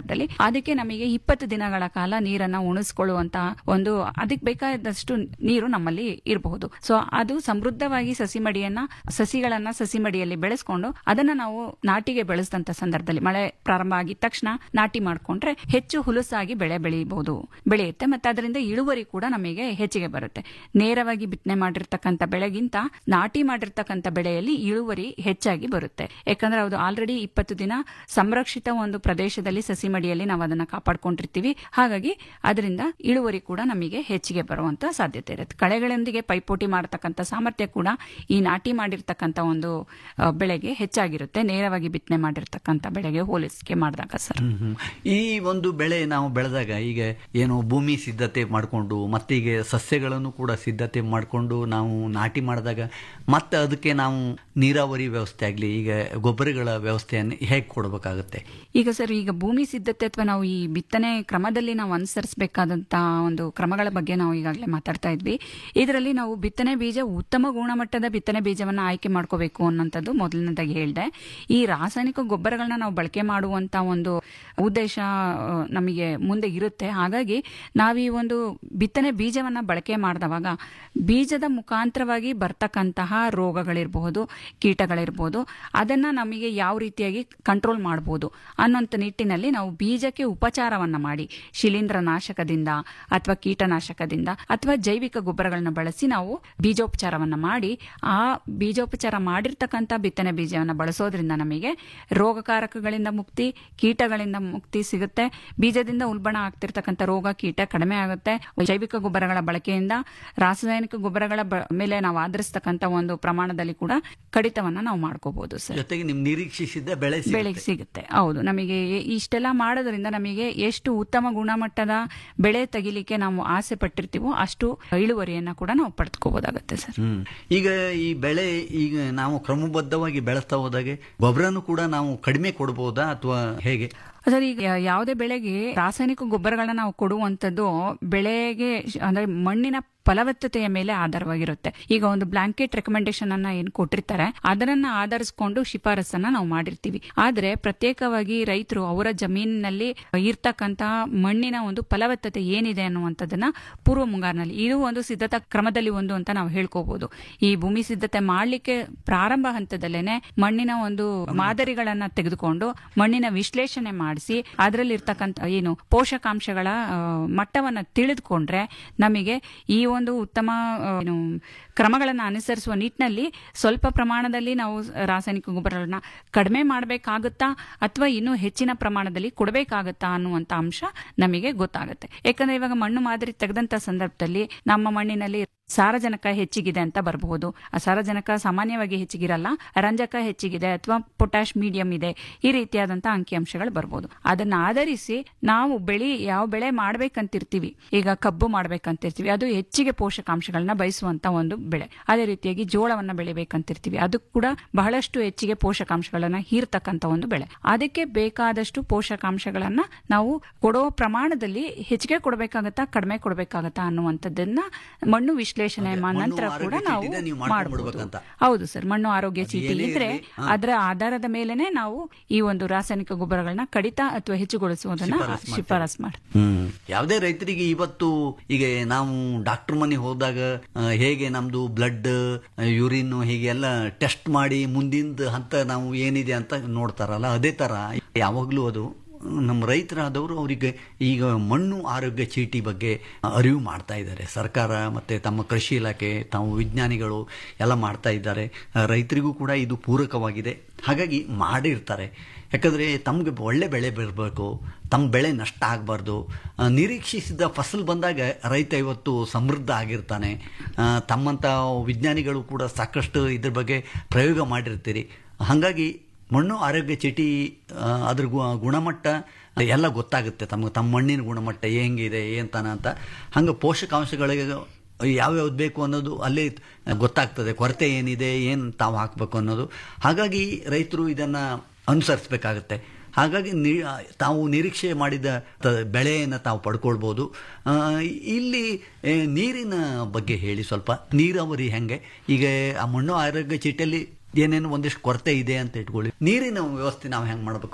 ಸಂದರ್ಭದಲ್ಲಿ ಅದಕ್ಕೆ ನಮಗೆ ಇಪ್ಪತ್ತು ದಿನಗಳ ಕಾಲ ನೀರನ್ನ ಉಣಿಸ್ಕೊಳ್ಳುವಂತಹ ಒಂದು ಅದಕ್ಕೆ ಬೇಕಾದಷ್ಟು ನೀರು ನಮ್ಮಲ್ಲಿ ಇರಬಹುದು ಸೊ ಅದು ಸಮೃದ್ಧವಾಗಿ ಸಸಿ ಮಡಿಯನ್ನ ಸಸಿಗಳನ್ನ ಸಸಿ ಮಡಿಯಲ್ಲಿ ಬೆಳೆಸ್ಕೊಂಡು ಅದನ್ನ ನಾವು ನಾಟಿಗೆ ಬೆಳೆಸಿದಂತ ಸಂದರ್ಭದಲ್ಲಿ ಮಳೆ ಪ್ರಾರಂಭ ಆಗಿದ ತಕ್ಷಣ ನಾಟಿ ಮಾಡ್ಕೊಂಡ್ರೆ ಹೆಚ್ಚು ಹುಲುಸಾಗಿ ಬೆಳೆ ಬೆಳೆಯಬಹುದು ಬೆಳೆಯುತ್ತೆ ಮತ್ತೆ ಅದರಿಂದ ಇಳುವರಿ ಕೂಡ ನಮಗೆ ಹೆಚ್ಚಿಗೆ ಬರುತ್ತೆ ನೇರವಾಗಿ ಬಿತ್ತನೆ ಮಾಡಿರ್ತಕ್ಕಂಥ ಬೆಳೆಗಿಂತ ನಾಟಿ ಮಾಡಿರ್ತಕ್ಕಂಥ ಬೆಳೆಯಲ್ಲಿ ಇಳುವರಿ ಹೆಚ್ಚಾಗಿ ಬರುತ್ತೆ ಯಾಕಂದ್ರೆ ಅದು ಆಲ್ರೆಡಿ ಇಪ್ಪತ್ತು ದಿನ ಸಂರಕ್ಷಿತ ಒಂದು ಪ್ರದೇಶದಲ್ಲಿ ಸಸಿ ಮಡಿಯಲ್ಲಿ ನಾವು ಅದನ್ನ ಕಾಪಾಡ್ಕೊಂಡಿರ್ತೀವಿ ಹಾಗಾಗಿ ಅದರಿಂದ ಇಳುವರಿ ಕೂಡ ನಮಗೆ ಹೆಚ್ಚಿಗೆ ಬರುವಂತ ಸಾಧ್ಯತೆ ಇರುತ್ತೆ ಕಳೆಗಳೊಂದಿಗೆ ಪೈಪೋಟಿ ಮಾಡತಕ್ಕಂಥ ಸಾಮರ್ಥ್ಯ ಕೂಡ ಈ ನಾಟಿ ಮಾಡಿರ್ತಕ್ಕಂಥ ಒಂದು ಆ, ಬೆಳೆಗೆ ಹೆಚ್ಚಾಗಿರುತ್ತೆ ನೇರವಾಗಿ ಬಿತ್ತನೆ ಮಾಡಿರ್ತಕ್ಕಂಥ ಬೆಳೆಗೆ ಹೋಲಿಸಿಕೆ ಮಾಡಿದಾಗ ಸರ್ ಹ್ಮ್, ಹ್ಮ್. ಈ ಒಂದು ಬೆಳೆ ನಾವು ಬೆಳೆದಾಗ ಈಗ ಏನು ಭೂಮಿ ಸಿದ್ಧತೆ ಮಾಡಿಕೊಂಡು ಮತ್ತೀಗ ಸಸ್ಯಗಳನ್ನು ಕೂಡ ಸಿದ್ಧತೆ ಮಾಡಿಕೊಂಡು ನಾವು ನಾಟಿ ಮಾಡಿದಾಗ ಮತ್ತೆ ಅದಕ್ಕೆ ನಾವು ನೀರಾವರಿ ವ್ಯವಸ್ಥೆ ಆಗಲಿ ಈಗ ಗೊಬ್ಬರಗಳ ವ್ಯವಸ್ಥೆಯನ್ನು ಹೇಗೆ ಕೊಡಬೇಕಾಗುತ್ತೆ ಈಗ ಸರ್ ಈಗ ಭೂಮಿ ಸಿದ್ಧತೆ ಅಥವಾ ನಾವು ಈ ಬಿತ್ತನೆ ಕ್ರಮದಲ್ಲಿ ನಾವು ಅನುಸರಿಸಬೇಕಾದಂತ ಒಂದು ಕ್ರಮಗಳ ಬಗ್ಗೆ ನಾವು ಈಗಾಗಲೇ ಮಾತಾಡ್ತಾ ಇದ್ವಿ ಇದರಲ್ಲಿ ನಾವು ಬಿತ್ತನೆ ಬೀಜ ಉತ್ತಮ ಗುಣಮಟ್ಟದ ಬಿತ್ತನೆ ಬೀಜವನ್ನ ಆಯ್ಕೆ ಮಾಡ್ಕೋಬೇಕು ಅನ್ನೋಂಥದ್ದು ಮೊದಲನೇದಾಗಿ ಹೇಳಿದೆ ಈ ರಾಸಾಯನಿಕ ಗೊಬ್ಬರಗಳನ್ನ ನಾವು ಬಳಕೆ ಮಾಡುವಂತ ಒಂದು ಉದ್ದೇಶ ಆ, ನಮಗೆ ಮುಂದೆ ಇರುತ್ತೆ ಹಾಗಾಗಿ ನಾವು ಈ ಒಂದು ಬಿತ್ತನೆ ಬೀಜವನ್ನ ಬಳಕೆ ಮಾಡಿದವಾಗ ಬೀಜದ ಮುಖಾಂತರವಾಗಿ ಬರ್ತಕ್ಕಂತಹ ರೋಗಗಳಿರಬಹುದು ಕೀಟಗಳಿರ್ಬೋದು ಅದನ್ನ ನಮಗೆ ಯಾವ ರೀತಿಯಾಗಿ ಕಂಟ್ರೋಲ್ ಮಾಡಬಹುದು ಅನ್ನೋಂಥ ನಿಟ್ಟಿನಲ್ಲಿ ನಾವು ಬೀಜಕ್ಕೆ ಉಪಚಾರವನ್ನ ಮಾಡಿ ಶಿಲೀಂಧ್ರ ನಾಶಕದಿಂದ ಅಥವಾ ಕೀಟನಾಶಕದಿಂದ ಅಥವಾ ಜೈವಿಕ ಗೊಬ್ಬರಗಳನ್ನ ಬಳಸಿ ನಾವು ಬೀಜೋಪಚಾರವನ್ನ ಮಾಡಿ ಆ ಬೀಜೋಪಚಾರ ಮಾಡಿರ್ತಕ್ಕಂಥ ಬಿತ್ತನೆ ಬೀಜವನ್ನ ಬಳಸೋದ್ರಿಂದ ನಮಗೆ ರೋಗಕಾರಕಗಳಿಂದ ಮುಕ್ತಿ ಕೀಟಗಳಿಂದ ಮುಕ್ತಿ ಸಿಗುತ್ತೆ ಬೀಜದಿಂದ ಉಲ್ಬಣ ಆಗ್ತಿರ್ತಕ್ಕಂಥ ರೋಗ ಕೀಟ ಕಡಿಮೆ ಆಗುತ್ತೆ ಜೈವಿಕ ಗೊಬ್ಬರಗಳ ಬಳಕೆಯಿಂದ ರಾಸಾಯನಿಕ ಗೊಬ್ಬರಗಳ ಬ- ಮೇಲೆ ನಾವು ಆಧರಿಸ್ತಕ್ಕಂಥ ಒಂದು ಪ್ರಮಾಣದಲ್ಲಿ ಕೂಡ ಕಡಿತವನ್ನ ನಾವು ಮಾಡ್ಕೋಬಹುದು ಸರ್ ಜೊತೆಗೆ ನಿಮ್ ನಿರೀಕ್ಷಿಸಿದ ಬೆಳೆ ಸಿಗುತ್ತೆ. ಬೆಳೆಗೆ ಸಿಗುತ್ತೆ ಹೌದು ನಮಗೆ ಇಷ್ಟೆಲ್ಲ ಮಾಡೋದ್ರಿಂದ ನಮಗೆ ಎಷ್ಟು ಉತ್ತಮ ಗುಣಮಟ್ಟದ ಬೆಳೆ ತೆಗಿಲಿಕ್ಕೆ ನಾವು ಆಸೆ ಪಟ್ಟಿರ್ತೀವೋ ಅಷ್ಟು ಇಳುವರಿಯನ್ನ ಕೂಡ ನಾವು ಪಡೆದುಕೋಬಹುದಾಗುತ್ತೆ ಸರ್ ಹ್ಮ್ ಈಗ ಈ ಬೆಳೆ ಈಗ ನಾವು ಕ್ರಮಬದ್ಧವಾಗಿ ಬೆಳೆಸ್ತಾ ಹೋದಾಗೆ ಗೊಬ್ಬರನು ಕೂಡ ನಾವು ಕಡಿಮೆ ಕೊಡಬಹುದಾ ಅಥವಾ ಹೇಗೆ ಸರ್ ಈಗ ಯಾವುದೇ ಬೆಳೆಗೆ ರಾಸಾಯನಿಕ ಗೊಬ್ಬರಗಳನ್ನ ನಾವು ಕೊಡುವಂತದ್ದು ಬೆಳೆಗೆ ಶ್- ಅಂದ್ರೆ ಮಣ್ಣಿನ ಫಲವತ್ತತೆಯ ಮೇಲೆ ಆಧಾರವಾಗಿರುತ್ತೆ ಈಗ ಒಂದು ಬ್ಲಾಂಕೆಟ್ ರೆಕಮೆಂಡೇಶನ್ ಅನ್ನ ಏನ್ ಕೊಟ್ಟಿರ್ತಾರೆ ಅದನ್ನ ಆಧರಿಸಿಕೊಂಡು ಶಿಫಾರಸನ್ನ ನಾವು ಮಾಡಿರ್ತೀವಿ ಆದ್ರೆ ಪ್ರತ್ಯೇಕವಾಗಿ ರೈತರು ಅವರ ಜಮೀನಿನಲ್ಲಿ ಇರ್ತಕ್ಕಂತಹ ಮಣ್ಣಿನ ಒಂದು ಫಲವತ್ತತೆ ಏನಿದೆ ಅನ್ನುವಂಥದ್ದನ್ನ ಪೂರ್ವ ಮುಂಗಾರಿನಲ್ಲಿ ಇದು ಒಂದು ಸಿದ್ಧತಾ ಕ್ರಮದಲ್ಲಿ ಒಂದು ಅಂತ ನಾವು ಹೇಳ್ಕೋಬಹುದು ಈ ಭೂಮಿ ಸಿದ್ಧತೆ ಮಾಡ್ಲಿಕ್ಕೆ ಪ್ರಾರಂಭ ಹಂತದಲ್ಲೇನೆ ಮಣ್ಣಿನ ಒಂದು ಮಾದರಿಗಳನ್ನ ತೆಗೆದುಕೊಂಡು ಮಣ್ಣಿನ ವಿಶ್ಲೇಷಣೆ ಮಾಡಿಸಿ ಅದರಲ್ಲಿ ಇರ್ತಕ್ಕಂಥ ಏನು ಪೋಷಕಾಂಶಗಳ ಆ, ಮಟ್ಟವನ್ನ ತಿಳಿದುಕೊಂಡ್ರೆ ನಮಗೆ ಈ ಒಂದು ಉತ್ತಮ ಆ, ಏನು ಕ್ರಮಗಳನ್ನು ಅನುಸರಿಸುವ ನಿಟ್ಟಿನಲ್ಲಿ ಸ್ವಲ್ಪ ಪ್ರಮಾಣದಲ್ಲಿ ನಾವು ರಾಸಾಯನಿಕ ಗೊಬ್ಬರಗಳನ್ನ ಕಡಿಮೆ ಮಾಡಬೇಕಾಗುತ್ತಾ ಅಥವಾ ಇನ್ನೂ ಹೆಚ್ಚಿನ ಪ್ರಮಾಣದಲ್ಲಿ ಕೊಡಬೇಕಾಗುತ್ತಾ ಅನ್ನುವಂಥ ಅಂಶ ನಮಗೆ ಗೊತ್ತಾಗುತ್ತೆ ಯಾಕಂದ್ರೆ ಇವಾಗ ಮಣ್ಣು ಮಾದರಿ ತೆಗೆದಂತ ಸಂದರ್ಭದಲ್ಲಿ ನಮ್ಮ ಮಣ್ಣಿನಲ್ಲಿ ಸಾರಜನಕ ಹೆಚ್ಚಿಗಿದೆ ಅಂತ ಬರಬಹುದು ಆ ಸಾರಜನಕ ಸಾಮಾನ್ಯವಾಗಿ ಹೆಚ್ಚಿಗಿರಲ್ಲ ರಂಜಕ ಹೆಚ್ಚಿಗಿದೆ ಅಥವಾ ಪೊಟ್ಯಾಶ್ ಮೀಡಿಯಂ ಇದೆ ಈ ರೀತಿಯಾದಂತಹ ಅಂಕಿಅಂಶಗಳು ಬರ್ಬೋದು ಅದನ್ನ ಆಧರಿಸಿ ನಾವು ಬೆಳಿ ಯಾವ ಬೆಳೆ ಮಾಡ್ಬೇಕಂತಿರ್ತೀವಿ ಈಗ ಕಬ್ಬು ಮಾಡ್ಬೇಕಂತಿರ್ತೀವಿ ಅದು ಹೆಚ್ಚಿಗೆ ಪೋಷಕಾಂಶಗಳನ್ನ ಬಯಸುವಂತ ಒಂದು ಬೆಳೆ ಅದೇ ರೀತಿಯಾಗಿ ಜೋಳವನ್ನ ಬೆಳಿಬೇಕಂತಿರ್ತೀವಿ ಅದು ಕೂಡ ಬಹಳಷ್ಟು ಹೆಚ್ಚಿಗೆ ಪೋಷಕಾಂಶಗಳನ್ನ ಹೀರ್ತಕ್ಕಂತ ಒಂದು ಬೆಳೆ ಅದಕ್ಕೆ ಬೇಕಾದಷ್ಟು ಪೋಷಕಾಂಶಗಳನ್ನ ನಾವು ಕೊಡೋ ಪ್ರಮಾಣದಲ್ಲಿ ಹೆಚ್ಚಿಗೆ ಕೊಡಬೇಕಾಗತ್ತಾ ಕಡಿಮೆ ಕೊಡಬೇಕಾಗತ್ತಾ ಅನ್ನುವಂಥದ್ದನ್ನ ಮಣ್ಣು ವಿಶ್ಲೇಷಣೆ ಅದೇ, ಮಾ- ಮಣ್ಣು ನಂತರ ಆರೋಗ್ಯ ಕೂಡ ನಾವು ಚೀಟಿನ ನೀವು ಮಾಡಬಹುದು ಮಾಡ್ಕೊಂಡ್ಬಿಡ್ಬೇಕಂತ. ಹೌದು ಸರ್ ಮಣ್ಣು ಆರೋಗ್ಯ ಅದು ಚೀಟಿ ಏನೇ ಇದ್ರೆ ಇರ್ಲಿ, ಹಾ. ಅದರ ಆಧಾರದ ಮೇಲೆನೆ ನಾವು ಈ ಒಂದು ರಾಸಾಯನಿಕ ಗೊಬ್ಬರಗಳನ್ನ ಕಡಿತ ಅಥವಾ ಹೆಚ್ಚುಗೊಳಿಸುವುದನ್ನ ಶಿಫಾರಸ್ ಮಾಡ್ತೀವಿ. ಶಿಫಾರಸ್ ಮಾಡಿ ಹ್ಮ್ ಯಾವುದೇ ರೈತರಿಗೆ ಇವತ್ತು ಈಗ ನಾವು ಡಾಕ್ಟರ್ ಮನೆ ಹೋದಾಗ ಆ, ಹೇಗೆ ನಮ್ದು ಬ್ಲಡ್ ಯೂರಿನ್ ಹೀಗೆಲ್ಲ ಟೆಸ್ಟ್ ಮಾಡಿ ಮುಂದಿನ ಹಂತ ನಾವು ಏನಿದೆ ಅಂತ ನೋಡ್ತಾರಲ್ಲ ಅದೇ ತರ ಯಾವಾಗ್ಲೂ ಅದು ನಮ್ಮ ರೈತರಾದವರು ಅವರಿಗೆ ಈಗ ಮಣ್ಣು ಆರೋಗ್ಯ ಚೀಟಿ ಬಗ್ಗೆ ಅರಿವು ಮಾಡ್ತಾ ಇದ್ದಾರೆ ಸರ್ಕಾರ ಮತ್ತೆ ತಮ್ಮ ಕೃಷಿ ಇಲಾಖೆ ತಾವು ವಿಜ್ಞಾನಿಗಳು ಎಲ್ಲ ಮಾಡ್ತಾ ಇದ್ದಾರೆ ಆ, ರೈತರಿಗೂ ಕೂಡ ಇದು ಪೂರಕವಾಗಿದೆ ಹಾಗಾಗಿ ಮಾಡಿರ್ತಾರೆ ಯಾಕಂದರೆ ತಮಗೆ ಒಳ್ಳೆ ಬೆಳೆ ಬರಬೇಕು ತಮ್ಮ ಬೆಳೆ ನಷ್ಟ ಆಗಬಾರ್ದು ನಿರೀಕ್ಷಿಸಿದ ಫಸಲು ಬಂದಾಗ ರೈತ ಇವತ್ತು ಸಮೃದ್ಧ ಆಗಿರ್ತಾನೆ ಆ, ತಮ್ಮಂಥ ವಿಜ್ಞಾನಿಗಳು ಕೂಡ ಸಾಕಷ್ಟು ಇದ್ರ ಬಗ್ಗೆ ಪ್ರಯೋಗ ಮಾಡಿರ್ತೀರಿ ಹಾಗಾಗಿ ಮಣ್ಣು ಆರೋಗ್ಯ ಚೀಟಿ ಆ, ಅದ್ರ ಗು- ಗುಣಮಟ್ಟ ಎಲ್ಲ ಗೊತ್ತಾಗುತ್ತೆ ತಮಗೆ ತಮ್ಮ ಮಣ್ಣಿನ ಗುಣಮಟ್ಟ ಹೆಂಗಿದೆ ಏನತಾನ ಅಂತ ಹಂಗೆ ಪೋಷಕಾಂಶಗಳಿಗೆ ಯಾವ್ಯಾವ್ದು ಬೇಕು ಅನ್ನೋದು ಅಲ್ಲೇ ಗೊತ್ತಾಗ್ತದೆ ಕೊರತೆ ಏನಿದೆ ಏನು ತಾವು ಹಾಕಬೇಕು ಅನ್ನೋದು ಹಾಗಾಗಿ ರೈತರು ಇದನ್ನು ಅನುಸರಿಸಬೇಕಾಗತ್ತೆ ಹಾಗಾಗಿ ನಿ ತಾವು ನಿರೀಕ್ಷೆ ಮಾಡಿದ ತ- ಬೆಳೆಯನ್ನು ತಾವು ಪಡ್ಕೊಳ್ಬೋದು ಆ, ಇಲ್ಲಿ ಏ, ನೀರಿನ ಬಗ್ಗೆ ಹೇಳಿ ಸ್ವಲ್ಪ ನೀರಾವರಿ ಹೆಂಗೆ ಈಗ ಆ ಮಣ್ಣು ಆರೋಗ್ಯ ಚೀಟಿಯಲ್ಲಿ ಏನೇನು ಒಂದಿಷ್ಟು ಕೊರತೆ ಇದೆ ಅಂತ ಇಟ್ಕೊಳ್ಳಿ ನೀರಿನ ವ್ಯವಸ್ಥೆ ನಾವು ಹೆಂಗೆ ಮಾಡಬೇಕು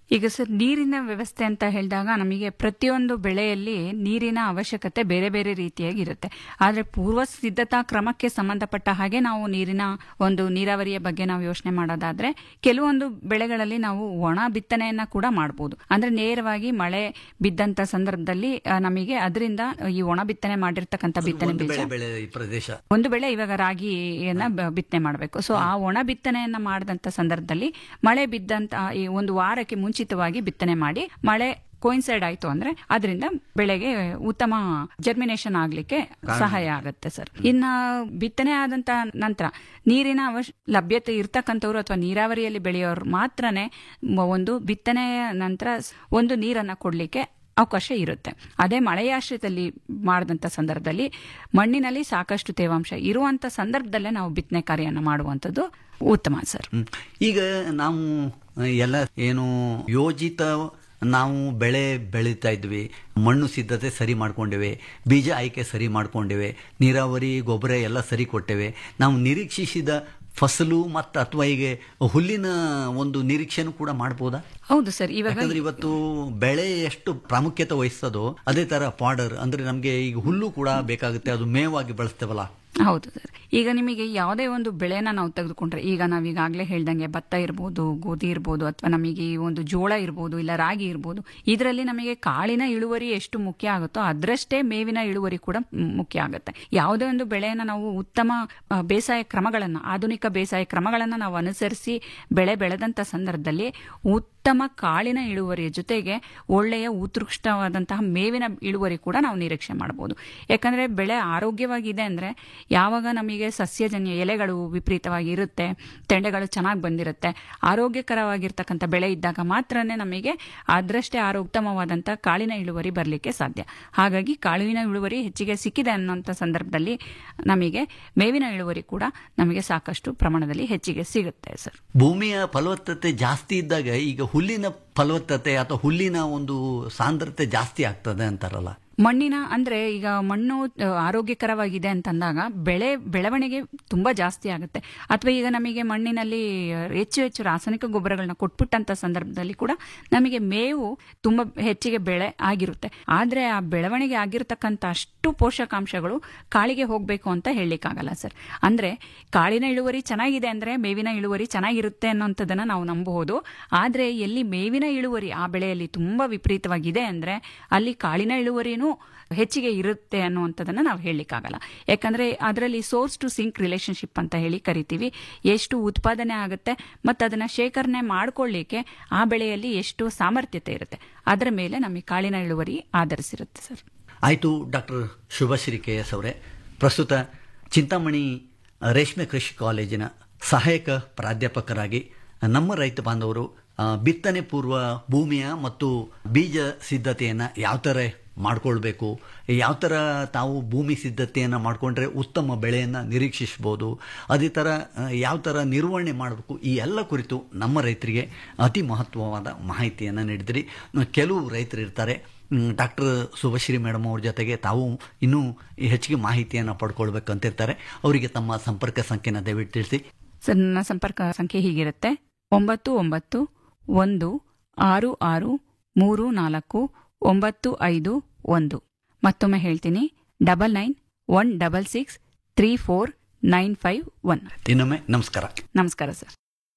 ಈಗ ಸರ್ ನೀರಿನ ವ್ಯವಸ್ಥೆ ಅಂತ ಹೇಳಿದಾಗ ನಮಗೆ ಪ್ರತಿಯೊಂದು ಬೆಳೆಯಲ್ಲಿ ನೀರಿನ ಅವಶ್ಯಕತೆ ಬೇರೆ ಬೇರೆ ರೀತಿಯಾಗಿ ಇರುತ್ತೆ ಆದರೆ ಪೂರ್ವ ಸಿದ್ಧತಾ ಕ್ರಮಕ್ಕೆ ಸಂಬಂಧಪಟ್ಟ ಹಾಗೆ ನಾವು ನೀರಿನ ಒಂದು ನೀರಾವರಿಯ ಬಗ್ಗೆ ನಾವು ಯೋಚನೆ ಮಾಡೋದಾದ್ರೆ ಕೆಲವೊಂದು ಬೆಳೆಗಳಲ್ಲಿ ನಾವು ಒಣ ಬಿತ್ತನೆಯನ್ನ ಕೂಡ ಮಾಡಬಹುದು ಅಂದ್ರೆ ನೇರವಾಗಿ ಮಳೆ ಬಿದ್ದಂತ ಸಂದರ್ಭದಲ್ಲಿ ಆ, ನಮಗೆ ಅದರಿಂದ ಈ ಒಣ ಬಿತ್ತನೆ ಮಾಡಿರ್ತಕ್ಕಂಥ ಬಿತ್ತನೆ ಒಂದು ಬೀಜ ಬೆಳೆ ಬೆಳೆ ಈ ಪ್ರದೇಶ ಒಂದು ಬೆಳೆ ಇವಾಗ ರಾಗಿಯನ್ನ ಬ- ಬಿತ್ತನೆ ಮಾಡಬೇಕು ಸೊ ಆ ಒಣ ಬಿತ್ತನೆಯನ್ನ ಮಾಡಿದಂತ ಸಂದರ್ಭದಲ್ಲಿ ಮಳೆ ಬಿದ್ದಂತ ಈ ಒಂದು ವಾರಕ್ಕೆ ಮುಂಚಿತವಾಗಿ ಬಿತ್ತನೆ ಮಾಡಿ ಮಳೆ ಕೋಯಿನ್ಸೈಡ್ ಆಯ್ತು ಅಂದ್ರೆ ಅದರಿಂದ ಬೆಳೆಗೆ ಉತ್ತಮ ಜರ್ಮಿನೇಷನ್ ಆಗ್ಲಿಕ್ಕೆ ಸಹಾಯ ಆಗುತ್ತೆ ಸರ್ ಇನ್ನ ಬಿತ್ತನೆ ಆದಂತ ನಂತರ ನೀರಿನ ಅವಶ್ಯ ಲಭ್ಯತೆ ಇರ್ತಕ್ಕಂಥವ್ರು ಅಥವಾ ನೀರಾವರಿಯಲ್ಲಿ ಬೆಳೆಯೋರು ಮಾತ್ರನೇ ಮ- ಒಂದು ಬಿತ್ತನೆಯ ನಂತರ ಸ್- ಒಂದು ನೀರನ್ನ ಕೊಡ್ಲಿಕ್ಕೆ ಅವಕಾಶ ಇರುತ್ತೆ ಅದೇ ಮಳೆಯಾಶ್ರಿತದಲ್ಲಿ ಮಾಡಿದಂಥ ಸಂದರ್ಭದಲ್ಲಿ ಮಣ್ಣಿನಲ್ಲಿ ಸಾಕಷ್ಟು ತೇವಾಂಶ ಇರುವಂತ ಸಂದರ್ಭದಲ್ಲೇ ನಾವು ಬಿತ್ತನೆ ಕಾರ್ಯನ ಮಾಡುವಂಥದ್ದು ಉತ್ತಮ ಸರ್ ಹ್ಮ್. ಈಗ ನಾವು ಎಲ್ಲ ಏನು ಯೋಜಿತ ನಾವು ಬೆಳೆ ಬೆಳೀತಾ ಇದ್ವಿ ಮಣ್ಣು ಸಿದ್ಧತೆ ಸರಿ ಮಾಡ್ಕೊಂಡಿವೆ ಬೀಜ ಆಯ್ಕೆ ಸರಿ ಮಾಡ್ಕೊಂಡಿವೆ ನೀರಾವರಿ ಗೊಬ್ಬರ ಎಲ್ಲ ಸರಿ ಕೊಟ್ಟೆವೆ ನಾವು ನಿರೀಕ್ಷಿಸಿದ ಫಸಲು ಮತ್ತು ಅಥವಾ ಈಗ ಹುಲ್ಲಿನ ಒಂದು ನಿರೀಕ್ಷೆನೂ ಕೂಡ ಮಾಡ್ಬೋದಾ ಹೌದು ಸರ್ ಇವಾಗ ಯಾಕಂದ್ರೆ ಇವತ್ತು ಬೆಳೆ ಎಷ್ಟು ಪ್ರಾಮುಖ್ಯತೆ ವಹಿಸ್ತದೋ ಅದೇ ತರ ಪಾಡರ್ ಅಂದ್ರೆ ನಮಗೆ ಈಗ ಹುಲ್ಲು ಕೂಡ ಬೇಕಾಗುತ್ತೆ ಅದು ಮೇವಾಗಿ ಬಳಸ್ತೇವಲ್ಲ ಹೌದು ಸರ್ ಈಗ ನಿಮಗೆ ಯಾವುದೇ ಒಂದು ಬೆಳೆನ ನಾವು ತೆಗೆದುಕೊಂಡ್ರೆ ಈಗ ನಾವು ಈಗಾಗಲೇ ಹೇಳ್ದಂಗೆ ಭತ್ತ ಇರ್ಬೋದು ಗೋಧಿ ಇರ್ಬೋದು ಅಥವಾ ನಮಗೆ ಈ ಒಂದು ಜೋಳ ಇರ್ಬೋದು ಇಲ್ಲ ರಾಗಿ ಇರ್ಬೋದು ಇದರಲ್ಲಿ ನಮಗೆ ಕಾಳಿನ ಇಳುವರಿ ಎಷ್ಟು ಮುಖ್ಯ ಆಗುತ್ತೋ ಅದರಷ್ಟೇ ಮೇವಿನ ಇಳುವರಿ ಕೂಡ ಮ್, ಮುಖ್ಯ ಆಗುತ್ತೆ ಯಾವುದೇ ಒಂದು ಬೆಳೆಯನ್ನ ನಾವು ಉತ್ತಮ ಆ, ಬೇಸಾಯ ಕ್ರಮಗಳನ್ನ ಆಧುನಿಕ ಬೇಸಾಯ ಕ್ರಮಗಳನ್ನ ನಾವು ಅನುಸರಿಸಿ ಬೆಳೆ ಬೆಳೆದಂತ ಸಂದರ್ಭದಲ್ಲಿ ಉತ್ತಮ ಕಾಳಿನ ಇಳುವರಿಯ ಜೊತೆಗೆ ಒಳ್ಳೆಯ ಉತ್ಕೃಷ್ಟವಾದಂತಹ ಮೇವಿನ ಇಳುವರಿ ಕೂಡ ನಾವು ನಿರೀಕ್ಷೆ ಮಾಡಬಹುದು ಯಾಕಂದ್ರೆ ಬೆಳೆ ಆರೋಗ್ಯವಾಗಿದೆ ಅಂದ್ರೆ ಯಾವಾಗ ನಮಗೆ ಸಸ್ಯಜನ್ಯ ಎಲೆಗಳು ವಿಪರೀತವಾಗಿ ಇರುತ್ತೆ ತೆಂಡೆಗಳು ಚೆನ್ನಾಗಿ ಬಂದಿರುತ್ತೆ ಆರೋಗ್ಯಕರವಾಗಿರ್ತಕ್ಕಂಥ ಬೆಳೆ ಇದ್ದಾಗ ಮಾತ್ರನೇ ನಮಗೆ ಅದರಷ್ಟೇ ಆರೋ ಉತ್ತಮವಾದಂಥ ಕಾಳಿನ ಇಳುವರಿ ಬರಲಿಕ್ಕೆ ಸಾಧ್ಯ ಹಾಗಾಗಿ ಕಾಳಿನ ಇಳುವರಿ ಹೆಚ್ಚಿಗೆ ಸಿಕ್ಕಿದೆ ಅನ್ನೋಂಥ ಸಂದರ್ಭದಲ್ಲಿ ನಮಗೆ ಮೇವಿನ ಇಳುವರಿ ಕೂಡ ನಮಗೆ ಸಾಕಷ್ಟು ಪ್ರಮಾಣದಲ್ಲಿ ಹೆಚ್ಚಿಗೆ ಸಿಗುತ್ತೆ ಸರ್ ಭೂಮಿಯ ಫಲವತ್ತತೆ ಜಾಸ್ತಿ ಇದ್ದಾಗ ಈಗ ಹುಲ್ಲಿನ ಫಲವತ್ತತೆ ಅಥವಾ ಹುಲ್ಲಿನ ಒಂದು ಸಾಂದ್ರತೆ ಜಾಸ್ತಿ ಆಗ್ತದೆ ಅಂತಾರಲ್ಲ ಮಣ್ಣಿನ ಅಂದ್ರೆ ಈಗ ಮಣ್ಣು ಆ, ಆರೋಗ್ಯಕರವಾಗಿದೆ ಅಂತಂದಾಗ ಬೆಳೆ ಬೆಳವಣಿಗೆ ತುಂಬಾ ಜಾಸ್ತಿ ಆಗುತ್ತೆ ಅಥವಾ ಈಗ ನಮಗೆ ಮಣ್ಣಿನಲ್ಲಿ ಆ, ಹೆಚ್ಚು ಹೆಚ್ಚು ರಾಸಾಯನಿಕ ಗೊಬ್ಬರಗಳನ್ನ ಕೊಟ್ಬಿಟ್ಟಂತ ಸಂದರ್ಭದಲ್ಲಿ ಕೂಡ ನಮಗೆ ಮೇವು ತುಂಬಾ ಹೆಚ್ಚಿಗೆ ಬೆಳೆ ಆಗಿರುತ್ತೆ ಆದ್ರೆ ಆ ಬೆಳವಣಿಗೆ ಆಗಿರ್ತಕ್ಕಂಥ ಅಷ್ಟು ಪೋಷಕಾಂಶಗಳು ಕಾಳಿಗೆ ಹೋಗ್ಬೇಕು ಅಂತ ಹೇಳಲಿಕ್ಕಾಗಲ್ಲ ಸರ್ ಅಂದ್ರೆ ಕಾಳಿನ ಇಳುವರಿ ಚೆನ್ನಾಗಿದೆ ಅಂದ್ರೆ ಮೇವಿನ ಇಳುವರಿ ಚೆನ್ನಾಗಿರುತ್ತೆ ಅನ್ನೋಂಥದ್ದನ್ನ ನಾವು ನಂಬಬಹುದು ಆದ್ರೆ ಎಲ್ಲಿ ಮೇವಿನ ಇಳುವರಿ ಆ ಬೆಳೆಯಲ್ಲಿ ತುಂಬಾ ವಿಪರೀತವಾಗಿದೆ ಅಂದ್ರೆ ಅಲ್ಲಿ ಕಾಳಿನ ಇಳುವರಿನೂ ಹೆಚ್ಚಿಗೆ ಇರುತ್ತೆ ಅನ್ನುವಂಥದ್ದನ್ನ ನಾವು ಹೇಳಲಿಕ್ಕಾಗಲ್ಲ ಯಾಕಂದ್ರೆ ಅದರಲ್ಲಿ ಸೋರ್ಸ್ ಟು ಸಿಂಕ್ ರಿಲೇಶನ್ಶಿಪ್ ಅಂತ ಹೇಳಿ ಕರಿತೀವಿ ಎಷ್ಟು ಉತ್ಪಾದನೆ ಆಗುತ್ತೆ ಮತ್ತು ಅದನ್ನ ಶೇಖರಣೆ ಮಾಡ್ಕೊಳ್ಳಿಕ್ಕೆ ಆ ಬೆಳೆಯಲ್ಲಿ ಎಷ್ಟು ಸಾಮರ್ಥ್ಯತೆ ಇರುತ್ತೆ ಅದರ ಮೇಲೆ ನಮಗೆ ಕಾಳಿನ ಇಳುವರಿ ಆಧರಿಸಿರುತ್ತೆ ಸರ್ ಆಯಿತು ಡಾಕ್ಟರ್ ಶುಭಶ್ರೀ ಕೆ ಎಸ್ ಅವರೇ ಪ್ರಸ್ತುತ ಚಿಂತಾಮಣಿ ರೇಷ್ಮೆ ಕೃಷಿ ಕಾಲೇಜಿನ ಸಹಾಯಕ ಪ್ರಾಧ್ಯಾಪಕರಾಗಿ ನಮ್ಮ ರೈತ ಬಾಂಧವರು ಆ, ಬಿತ್ತನೆ ಪೂರ್ವ ಭೂಮಿಯ ಮತ್ತು ಬೀಜ ಸಿದ್ಧತೆಯನ್ನು ಯಾವ ಥರ ಮಾಡ್ಕೊಳ್ಬೇಕು ಯಾವ ಥರ ತಾವು ಭೂಮಿ ಸಿದ್ಧತೆಯನ್ನು ಮಾಡಿಕೊಂಡ್ರೆ ಉತ್ತಮ ಬೆಳೆಯನ್ನು ನಿರೀಕ್ಷಿಸ್ಬೋದು ಅದೇ ಥರ ಆ, ಯಾವ ಥರ ನಿರ್ವಹಣೆ ಮಾಡಬೇಕು ಈ ಎಲ್ಲ ಕುರಿತು ನಮ್ಮ ರೈತರಿಗೆ ಅತಿ ಮಹತ್ವವಾದ ಮಾಹಿತಿಯನ್ನು ನೀಡಿದಿರಿ ಕೆಲವು ರೈತರು ಇರ್ತಾರೆ ಡಾಕ್ಟರ್ ಶುಭಶ್ರೀ ಮೇಡಮ್ ಅವ್ರ ಜೊತೆಗೆ ತಾವು ಇನ್ನೂ ಹೆಚ್ಚಿಗೆ ಮಾಹಿತಿಯನ್ನು ಪಡ್ಕೊಳ್ಬೇಕಂತಿರ್ತಾರೆ ಅವರಿಗೆ ತಮ್ಮ ಸಂಪರ್ಕ ಸಂಖ್ಯೆನ ದಯವಿಟ್ಟು ತಿಳಿಸಿ ಸರ್ ನನ್ನ ಸಂಪರ್ಕ ಸಂಖ್ಯೆ ಹೀಗಿರುತ್ತೆ ಒಂಬತ್ತು ಒಂಬತ್ತು ಒಂದು ಆರು ಆರು ಮೂರು ನಾಲ್ಕು ಒಂಬತ್ತು ಐದು ಒಂದು ಮತ್ತೊಮ್ಮೆ ಹೇಳ್ತೀನಿ double nine one double six three four nine five one ಇನ್ನೊಮ್ಮೆ ನಮಸ್ಕಾರ ನಮಸ್ಕಾರ ಸರ್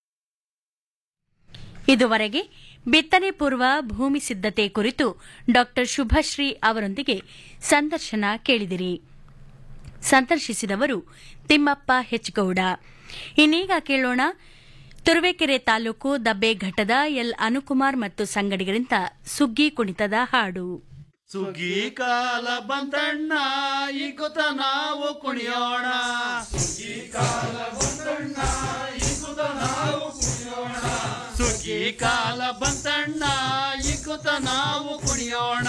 ಇದುವರೆಗೆ ಬಿತ್ತನೆ ಪೂರ್ವ ಭೂಮಿ ಸಿದ್ಧತೆ ಕುರಿತು ಡಾಕ್ಟರ್ ಶುಭಶ್ರೀ ಅವರೊಂದಿಗೆ ಸಂದರ್ಶನ ಕೇಳಿದಿರಿ ಸಂದರ್ಶಿಸಿದವರು ತಿಮ್ಮಪ್ಪ ಹೆಚ್ಗೌಡ ಇನ್ನೀಗ ಕೇಳೋಣ ತುರುವೇಕೆರೆ ತಾಲೂಕು ದಬ್ಬೆಘಟ್ಟದ ಎಲ್ ಅನುಕುಮಾರ್ ಮತ್ತು ಸಂಗಡಿಗರಿಂದ ಸುಗ್ಗಿ ಕುಣಿತದ ಹಾಡು ಸುಗ್ಗಿ ಕಾಲ ಬಂತಣ್ಣ ಇಗುತ ನಾವು ಕುಣಿಯೋಣ ಸುಗ್ಗಿ ಕಾಲ ಬಂತಣ್ಣ ಇಗುತ ನಾವು ಕುಣಿಯೋಣ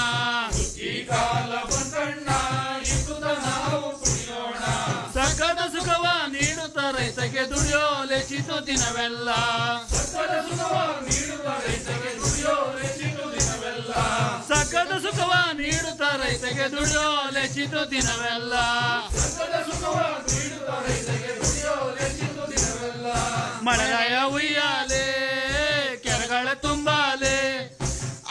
ಸಕದ ಸುಖವ ನೀಡುತ್ತ ರೈತಗೆ ದುಡಿಯೋಲೆ ಚಿತ್ತು ದಿನವೆಲ್ಲ ಸಕದ ಸುಖವ ನೀಡುತ್ತ ರೈತಗೆ ದುಡಿಯೋಲೆ ಚಿತ್ತು ದಿನವೆಲ್ಲ ಮಳೆಯ ಉಯ್ಯಾಲೆ ಕೆರೆಗಳ ತುಂಬಾಲೆ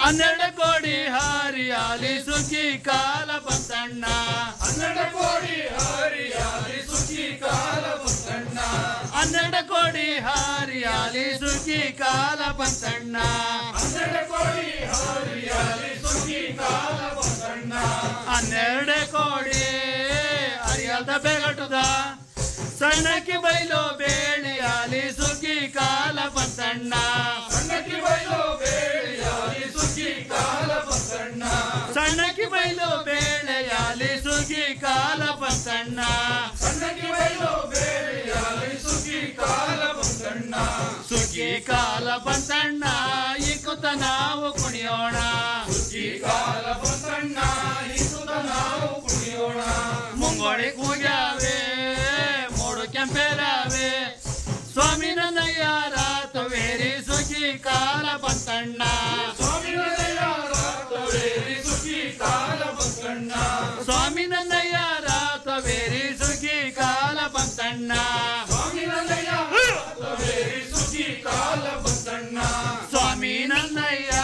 ಹನ್ನೆರಡು ಕೋಡಿ ಹಾರಿಯಾಲಿ ಸುಖಿ ಕಾಲ ಬಂತಣ್ಣ ಹನ್ನೆರಡು ಕೋಡಿ ಹಾರಿಯಾಲಿ ಸುಖಿ ಕಾಲ ಬಂತಣ್ಣ ಹನ್ನೆರಡು ಕೋಡಿ ಹಾರಿಯಾಲಿ ಸುಖಿ ಕಾಲ ಬಂತಣ್ಣ ಹನ್ನೆರಡು ಕೋಡಿ ಹಾರಿಯಾಲಿ ಸುಖಿ ಕಾಲ ಬಂತಣ್ಣ ಹನ್ನೆರಡು ಕೋಡಿ ಅರಿಯದ ಬೆಗಟುದ ಸಣ್ಣಕ್ಕೆ ಬೈಲು ಬೇಳೆಯಾಲಿ ಸುಖಿ ಕಾಲ ಬಂತಣ್ಣ ಸಣ್ಣಕ್ಕೆ ಬೈಲು ಬೇಳೆಯಾಲಿ ಸುಖಿ ಕಾಲ ಬಂತಣ್ಣ ಸಣ್ಣಕ್ಕೆ ಬೈಲು ಬೇಳೆಯಾಲಿ ಸುಖಿ ಕಾಲ ಬಂತಣ್ಣ ಸಣ್ಣಕ್ಕೆ ಬೈಲು ಬೇಳೆಯಾಲಿ ಸುಖಿ ಕಾಲ ಬಂತಣ್ಣ ಸುಖಿ ಕಾಲ ಬಂತಣ್ಣ ಇಕ್ಕುತ್ತ ನಾವು ಕುಣಿಯೋಣ ಸುಖಿ ಕಾಲ ಬಂತಣ್ಣ ಇಕ್ಕುತ್ತ ನಾವು ಕುಣಿಯೋಣ ಮುಂಗೋಳಿ ಕೂಗ್ಯಾವೆ ಮೋಡು ಕೆಂಪೇರಾವೆ ಸ್ವಾಮಿ ನನ್ನಯ್ಯ ರಾತವೇರಿ ಸುಖಿ ಕಾಲ ಬಂತಣ್ಣ ಸ್ವಾಮಿ ನನ್ನಯ್ಯ ರಾತವೇರಿ ಸುಖಿ ಕಾಲ ಬಂತಣ್ಣ ಸ್ವಾಮಿ ನನ್ನಯ್ಯ ರಾತವೇರಿ ಸುಖಿ ಕಾಲ ಬಂತಣ್ಣ ಸ್ವಾಮಿ ನನ್ನಯ್ಯ ರಾತವೇರಿ ಸುಖಿ ಕಾಲ ಬಂತಣ್ಣ ಸ್ವಾಮಿ ನನ್ನಯ್ಯ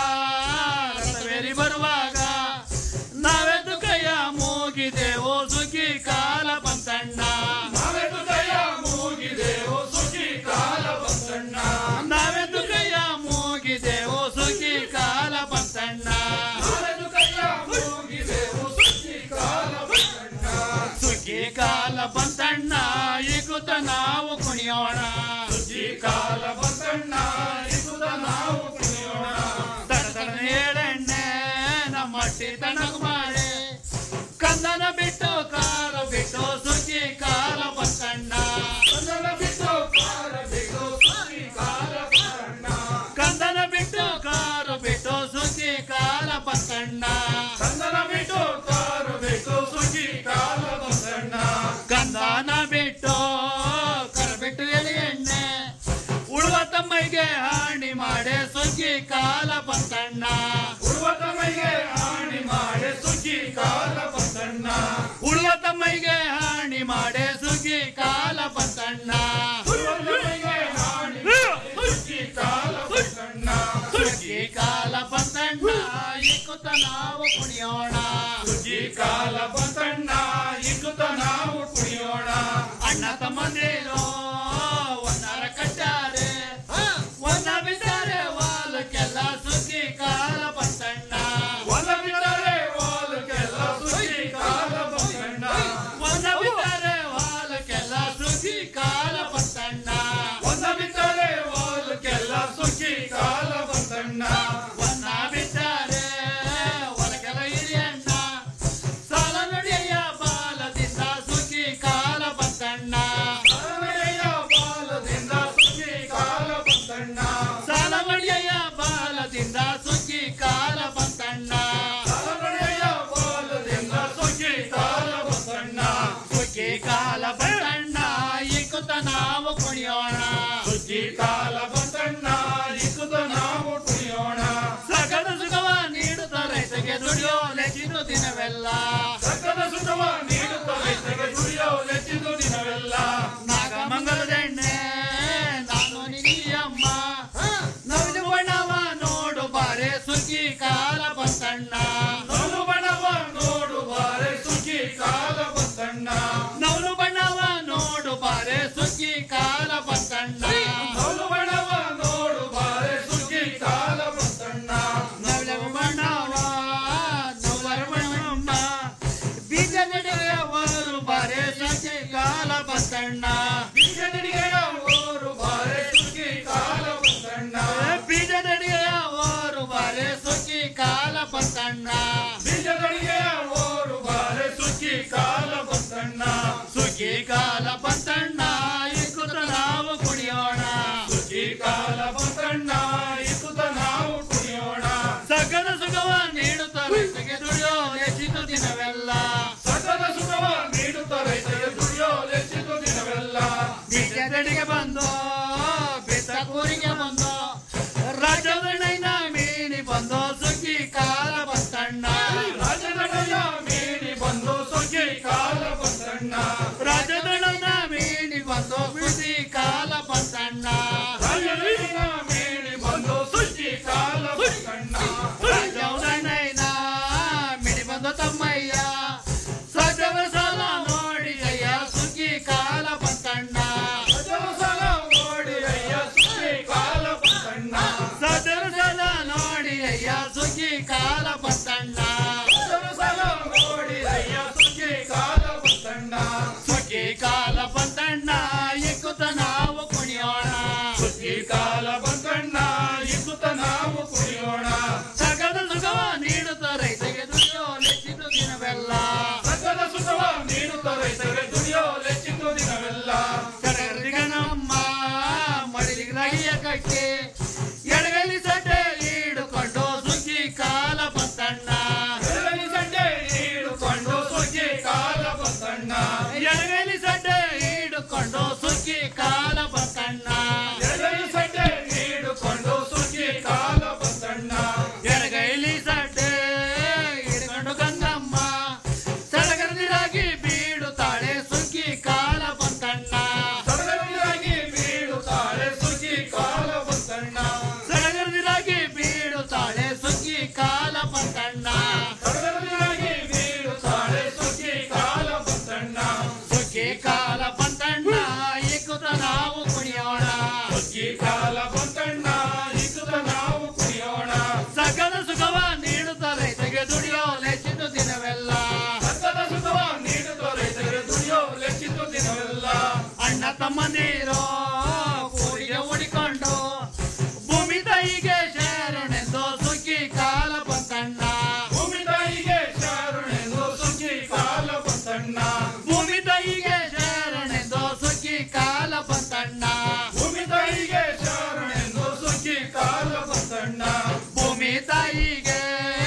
ರಥವೇರಿ ಬರುವಾಗ ನಾವೆದ್ದು ಕೈಯ ಮೂಗಿದೆವೋ ಸುಖಿ ಕಾಲ ಬಂತಣ್ಣ ನಾವೆದ್ದು ಕೈಯ ಮೂಗಿದೆವೋ ಸುಖಿ ಕಾಲ ಬಂತಣ್ಣ ನಾವೆದ್ದು ಕೈಯ ಮೂಗಿದೆವೋ ಸುಖಿ ಕಾಲ ಬಂತಣ್ಣ ನಾವೆದ್ದು ಕೈಯ ಮೂಗಿದೆವೋ ಸುಖಿ ಕಾಲ ಬಂತಣ್ಣ ಸುಖಿ ಕಾಲ ಬಂತಣ್ಣ ಈಗುತ್ತ ನಾವು ಕುಣಿಯೋಣ ಸುಖಿ ಕಾಲ ಬಂತಣ್ಣ ಈಗುತ್ತ ನಾವು ಕುಣಿಯೋಣ ತಡ ತಡ ಹೇಳೆಣ್ಣೆ ನಮ್ಮಟ್ಟಿ ತಣಗು ಮಾಡಿ ಕಂದನ ಬಿಟ್ಟು ಕಾರ ಬಿಟ್ಟು ಸುಖಿ ಕಾಲ ಬಂತಣ್ಣ ಕಂದನ ಬಿಟ್ಟು ಕಾರ ಬಿಟ್ಟು ಸುಖಿ ಕಾಲ ಬಂತಣ್ಣ ಕಂದನ ಬಿಟ್ಟು ಕಾರು ಬಿಟ್ಟು ಸುಖಿ ಕಾಲ ಬಂತಣ್ಣ ಕಂದನ ಬಿಟ್ಟು ಕಾರು ಬಿಟ್ಟು ಸುಖಿ ಕಾಲ ಬಂತಣ್ಣ ಕಂದನ ಬಿಟ್ಟು ಕರ ಬಿಟ್ಟು ಎಳಿ ಎಣ್ಣೆ ಉಳುವ ತಮ್ಮೈಗೆ ಹಾನಿ ಮಾಡೆ ಸುಗ್ಗಿ ಕಾಲ ಬಂತಣ್ಣ ಉಳುವ ತಮ್ಮೈಗೆ ಹಾನಿ ಮಾಡೆ ಸುಗ್ಗಿ ಕಾಲ ಬಂತಣ್ಣ ಉಳುವ ತಮ್ಮೈಗೆ ಹಾನಿ ಮಾಡೆ ಸುಗ್ಗಿ ಕಾಲ ಬಂತಣ್ಣ ಉಳುವ ತಮ್ಮೈಗೆ ಹಾನಿ ಮಾಡೆ ಸುಗ್ಗಿ ಕಾಲ ಬಂತಣ್ಣ ಸುಗ್ಗಿ ಕಾಲ ಬಂತಣ್ಣ ಇಕ್ಕುತ್ತ ನಾವು ಕುಣಿಯೋಣ ಸುಗ್ಗಿ ಕಾಲ ಬಂತಣ್ಣ ಇಕ್ಕುತ್ತ ನಾವು ಕುಣಿಯೋಣ ಅಣ್ಣ ತಮ್ಮಂದಿರೋ ಒಂದರ ಕಟ್ಟಾರೆ ಒಂದ ಬಿದ್ದಾರೆ ವಾಲಕ್ಕೆಲ್ಲ ಸುಗ್ಗಿ ಕಾಲ ಬಂತಣ್ಣ ಒಂದ ಬಿದ್ದಾರೆ ವಾಲಕ್ಕೆಲ್ಲ ಸುಗ್ಗಿ ಕಾಲ ಬಂತಣ್ಣ ಒಂದ ಬಿದ್ದಾರೆ ವಾಲಕ್ಕೆಲ್ಲ ಸುಗ್ಗಿ ಕಾಲ ಬಂತಣ್ಣ ಒಂದ ಬಿದ್ದಾರೆ ವಾಲಕ್ಕೆಲ್ಲ ಸುಗ್ಗಿ ಕಾಲ ಬಂತಣ್ಣ ಒಂದ ಬಿದ್ದಾರೆ ಹೊಲಕ್ಕೆಲ್ಲ ಹಿರಿಯಣ್ಣ ಸಾಲ ನುಡಿಯ ಬಾಲದಿಂದ ಸುಖಿ ಕಾಲ ಬಂತಣ್ಣ ಬಾಲದಿಂದ ಸುಖಿ ಕಾಲ ಬಂತಣ್ಣ ಸಾಲ ಮಡಿಯ ಬಾಲದಿಂದ ಸುಖಿ ಕಾಲ ಬಂತಣ್ಣ ಬಾಲದಿಂದ ಸುಖಿ ಕಾಲ ಬಂತಣ್ಣ ಸುಖಿ ಕಾಲ ಬಂತಣ್ಣ ಇಕ್ಕುತ್ತ ನಾವು ಕುಣಿಯೋಣ ಸುಖಿ ಕಾಲ ಬಂತಣ್ಣ ಇಕ್ಕುತ್ತ ನಾವು ಕುಣಿಯೋಣ ಸಕಲ ಸುಖವ ನೀಡುತ್ತ ರೈತಗೆ ದುಡಿಯೋ ಲೆಚ್ಚಿದು ದಿನವೆಲ್ಲ ಸಕಲ ಸುಖವ ನೀಡುತ್ತ ರೈತಗೆ ದುಡಿಯೋ ಲೆಚ್ಚಿದು ದಿನವೆಲ್ಲ ನಾಗಮಂಗಲದೆಣ್ಣೆ ನಾನು ನಿನಿಯಮ್ಮ ನವಲು ಬಣ್ಣವ ನೋಡು ಬಾರೆ ಸುಖಿ ಕಾಲ ಬಂತಣ್ಣ ನವಲು ಬಣ್ಣವ ನೋಡು ಬಾರೆ ಸುಖಿ ಕಾಲ ಬಂತಣ್ಣ ನವಲು ಬಣ್ಣವ ನೋಡು ಬಾರೆ ಸುಖಿ ಕಾಲ ಬಂತಣ್ಣ ನವಲು ಬಣ್ಣವ ನೋಡು ಬಾರೆ ಸುಖಿ ಕಾಲ ಬಂತಣ್ಣ ನವಲ ಬಣ್ಣವ ನವಲರ ಬಣ್ಣಮ್ಮ ಬೀಜ ನಡೆಯುವವರು ಬಾರೆ ಸುಖಿ ಕಾಲ ಬಂತಣ್ಣ ಬೀಜ ನಡೆಯುವವರು ಬಾರೆ ಸುಖಿ ಕಾಲ ಬಂತಣ್ಣ ಬೀಜ ನಡೆಯುವವರು ಬಾರೆ ಸುಖಿ ಕಾಲ ಬಂತಣ್ಣ ಬೀಜ ನಡೆಯುವವರು ಬಾರೆ ಸುಖಿ ಕಾಲ ಬಂತಣ್ಣ ಸುಖಿ ಕಾಲ ಬಂತಣ್ಣ ಇಕ್ಕುತ್ತ ನಾವು ಕುಡಿಯೋಣ ಸುಖಿ ಕಾಲ ಬಂತಣ್ಣ ಇಕ್ಕುತ್ತ ನಾವು ಕುಡಿಯೋಣ ಸಕಲ ಸುಖವ ನೀಡುತ್ತ ರೈತಗೆ ದುಡಿಯೋ ಹೆಚ್ಚಿತು ದಿನವೆಲ್ಲ ಸಕಲ ಸುಖವ ನೀಡುತ್ತ ರೈತಗೆ ದುಡಿಯೋ ಹೆಚ್ಚಿತು ದಿನವೆಲ್ಲ ಬೀಜದಡಿಗೆ ಬಂದು ಬಿತ್ತ ಕೂರಿಗೆ ಬಂದು ರಾಜದಣ್ಣನ ಮೀನಿ ಬಂದು ಸುಖಿ ಕಾಲ ಬಂತಣ್ಣ ರಾಜದಣ್ಣನ ಮೀನಿ ಬಂದು ಸುಖಿ ಕಾಲ ಬಂತಣ್ಣ ರಾಜದಣ್ಣನ ಮೀನಿ ಬಂದು ಸುಖಿ ಕಾಲ ಬಂತಣ್ಣ ರಾಜದಣ್ಣನ ಮೀನಿ ಬಂದು ಸುಖಿ ಕಾಲ ಬಂತಣ್ಣ ರಾಜ ಸುಗ್ಗಿ ಕಾಲ ಬಂತಣ್ಣ ಸಲ ನೋಡಿರಯ್ಯ ಸುಗ್ಗಿ ಕಾಲ ಬಂತಣ್ಣ ಸುಗ್ಗಿ ಕಾಲ ಬಂತಣ್ಣ ಇಕ್ಕುತ್ತ ನಾವು ಕುಣಿಯೋಣ ಸುಗ್ಗಿ ಕಾಲ ಬಂತಣ್ಣ ಇಕ್ಕುತ್ತ ನಾವು ಕುಣಿಯೋಣ ಸಕಲ ಸುಖವ ನೀಡುತ್ತ ರೈತಗೆ ದುಡಿಯೋ ಲೆಚ್ಚಿತು ದಿನವೆಲ್ಲ ಸಕಲ ಸುಖವ ನೀಡುತ್ತ ರೈತಗೆ ದುಡಿಯೋ ಲೆಚ್ಚಿತು ದಿನವೆಲ್ಲ ಕಡಗರಿಗ ನಮ್ಮ ಮಡಿಲಿಗೆ ಕಟ್ಟಿ ಎಡಗಲಿ ಸಡ್ಡೆ ಈಡುಕೊಂಡು ಸುಗ್ಗಿ ಕಾಲ ಬಂತಣ್ಣ ಎಡಗಲಿ ಸಡ್ಡೆ ಈಡುಕೊಂಡು ಸುಗ್ಗಿ ಕಾಲ ಬಂತಣ್ಣ ಎಡಗಲಿ ಸಡ್ಡೆ ಈಡುಕೊಂಡು ಸುಗ್ಗಿ ಕಾಲ ಬಂತಣ್ಣ ಎಡಗಲಿ ಸಡ್ಡೆ ಈಡುಕೊಂಡು ಸುಗ್ಗಿ ಕಾಲ ಬಂತಣ್ಣ ಎಡಗೈಲಿ ಸಡ್ಡೆ ಹಿಡ್ಕೊಂಡು ಗಂಗಮ್ಮ ಸಡಗರದಿರಾಗಿ ಬೀಡುತ್ತಾಳೆ ಸುಗ್ಗಿ ಕಾಲ ಬಂತಣ್ಣ ಸಡಗರದಿರಾಗಿ ಬೀಡುತ್ತಾಳೆ ಸುಗ್ಗಿ ಕಾಲ ಬಂತಣ್ಣ ಸಡಗರದಿರಾಗಿ ಬೀಡುತ್ತಾಳೆ ಸುಗ್ಗಿ ಕಾಲ ಬಂತಣ್ಣ ಸಡಗರದಿರಾಗಿ ಬೀಡುತ್ತಾಳೆ ಸುಗ್ಗಿ ಕಾಲ ಬಂತಣ್ಣ ಸುಗ್ಗಿ ಕಾಲ ಬಂತಣ್ಣ ಇಕ್ಕುತ್ತ ನಾವು ಕುಣಿಯೋಣ ಸುಗ್ಗಿ ಕಾಲ ಬಂತಣ್ಣ ಇಕ್ಕುತ್ತ ನಾವು ಕುಣಿಯೋಣ ಸಕಲ ಸುಖವ ನೀಡುತ್ತ ರೈತಗೆ ದುಡಿಯೋ ಲೆಚ್ಚಿತು ದಿನವೆಲ್ಲ ಸಕಲ ಸುಖವ ನೀಡುತ್ತ ರೈತಗೆ ದುಡಿಯೋ ಲೆಚ್ಚಿತು ದಿನವೆಲ್ಲ ಅಣ್ಣ ತಮ್ಮಂದಿರೋ ಕೂಡಿಗೆ ಉಡಿಕೊಂಡು ಭೂಮಿ ತಾಯಿಗೆ ಶರಣೆಂದು ಸುಗ್ಗಿ ಕಾಲ ಬಂತಣ್ಣ ಭೂಮಿ ತಾಯಿಗೆ ಶರಣೆಂದು ಸುಗ್ಗಿ ಕಾಲ ಬಂತಣ್ಣ ಭೂಮಿ ತಾಯಿಗೆ ಶರಣೆಂದು ಸುಗ್ಗಿ ಕಾಲ ಬಂತಣ್ಣ ಭೂಮಿ ತಾಯಿಗೆ ಶರಣೆಂದು ಸುಗ್ಗಿ ಕಾಲ ಬಂತಣ್ಣ ಭೂಮಿ ತಾಯಿಗೆ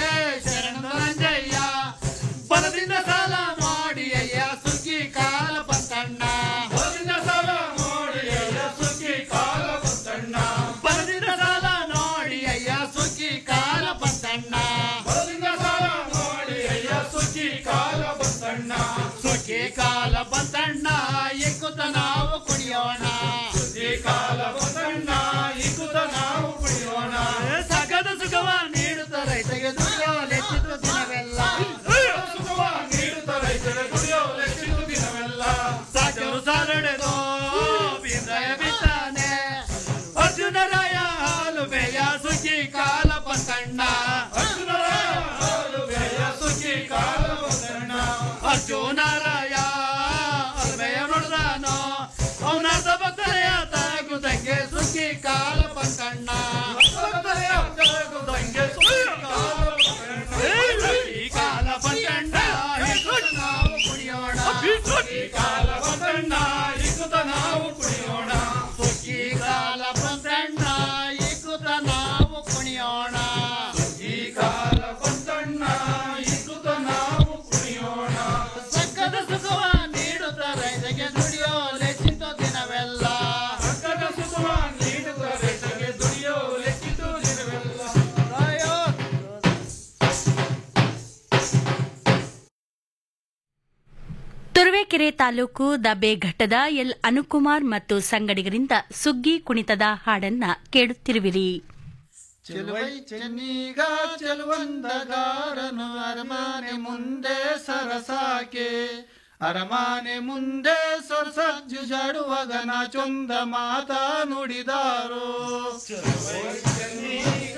ಶರಣ ರಂಜಯ್ಯ ಬಲದಿಂದ ಸಾಲ ಮಾಡಿ ಅಯ್ಯ ಸುಗ್ಗಿ ಕಾಲ ಬಂತಣ್ಣ ಬಲದಿಂದ ಸಾಲ ಮಾಡಿ ಅಯ್ಯ ಸುಗ್ಗಿ ಕಾಲ ಬಂತಣ್ಣ ಬಲದಿಂದ ಸಾಲ ನೋಡಿ ಅಯ್ಯ ಸುಗ್ಗಿ ಕಾಲ ಬಂತಣ್ಣ ಬಲದಿಂದ ಸಾಲ ನೋಡಿ ಅಯ್ಯ ಸುಗ್ಗಿ ಕಾಲ ಬಂತಣ್ಣ ಸುಗ್ಗಿ ಕಾಲ ಬಂತಣ್ಣ ಇಕ್ಕುತ್ತ ನಾವು ಕುಡಿಯೋಣ ಸುಗ್ಗಿ ಕಾಲ ಬಂತಣ್ಣ ಇಕ್ಕುತ್ತ ನಾವು ಕುಡಿಯೋಣ ಸಗದ ಸುಖವ ನೀಡುತ್ತ ರೈತಗೆ ದುಡಿಯೋ ಲೆಚ್ಚಿತು ದಿನವೆಲ್ಲ ಸುಖವ ನೀಡುತ್ತ ರೈತಗೆ ದುಡಿಯೋ ಲೆಚ್ಚಿತು ದಿನವೆಲ್ಲ ಸಾಕರು ಸಾರಡೆದೋ ಬೀಂದ್ರಯ ಬಿತ್ತಾನೆ ಅರ್ಜುನರಾಯ ಹಾಲು ಬೇಯ ಸುಗ್ಗಿ ಕಾಲ ಬಂತಣ್ಣ ಅರ್ಜುನರಾಯ ಹಾಲು ಬೇಯ ಸುಗ್ಗಿ ಕಾಲ ಬಂತಣ್ಣ ಅರ್ಜುನರಾಯ ಅಲ್ಬೇಯ ನೋಡ್ದಾನೋ ಅವನ ಭಕ್ತರೆಯ ತರಗುದಂಗೆ ಸುಗ್ಗಿ ಕಾಲ ಬಂತಣ್ಣ ಭಕ್ತರೆಯ ತರಗುದಂಗೆ ಸುಗ್ಗಿ ಕಾಲ ಬಂತಣ್ಣ. ಈ ಕಾಲ ಬಂತಣ್ಣ ಇಕ್ಕುತ್ತ ನಾವು ಕುಡಿಯೋಣ ಈ ಕಾಲ ಬಂತಣ್ಣ ಇಕ್ಕುತ್ತ ನಾವು ಕುಡಿಯೋಣ ಸುಗ್ಗಿ ಕಾಲ ಬಂತಣ್ಣ ಇಕ್ಕುತ್ತ ನಾವು ಕುಣಿಯೋಣ ಈ ಕಾಲ ಬಂತಣ್ಣ ಇಕ್ಕುತ್ತ ನಾವು ಕುಣಿಯೋಣ ಸಕ್ಕದ ಸುಖವ ನೀಡುತ್ತ ರೈತಗೆ ದುಡಿಯೋ ಲೆಚ್ಚಿತು ದಿನವೆಲ್ಲ ಸಕ್ಕದ ಸುಖವ ನೀಡುತ್ತ ರೈತಗೆ ದುಡಿಯೋ ಲೆಚ್ಚಿತು ದಿನವೆಲ್ಲ ರಾಯೋ ತುರುವೇಕೆರೆ ತಾಲೂಕು ದಬ್ಬೆಘಟ್ಟದ ಎಲ್ ಅನುಕುಮಾರ್ ಮತ್ತು ಸಂಗಡಿಗರಿಂದ ಸುಗ್ಗಿ ಕುಣಿತದ ಹಾಡನ್ನ ಕೇಳುತ್ತಿರುವಿರಿ ಚೆಲುವೈ ಚೆನ್ನೀಗ ಚೆಲುವಂದಗಾರನು ಅರಮಾನೆ ಮುಂದೆ ಸರಸಾಕೆ ಅರಮಾನೆ ಮುಂದೆ ಸೊರಸಜ್ಜು ಜಾಡುವಾಗ ನಾ ಚೊಂದ ಮಾತಾ ನುಡಿದಾರೋ ಚೆಲುವೈ ಚೆನ್ನೀಗ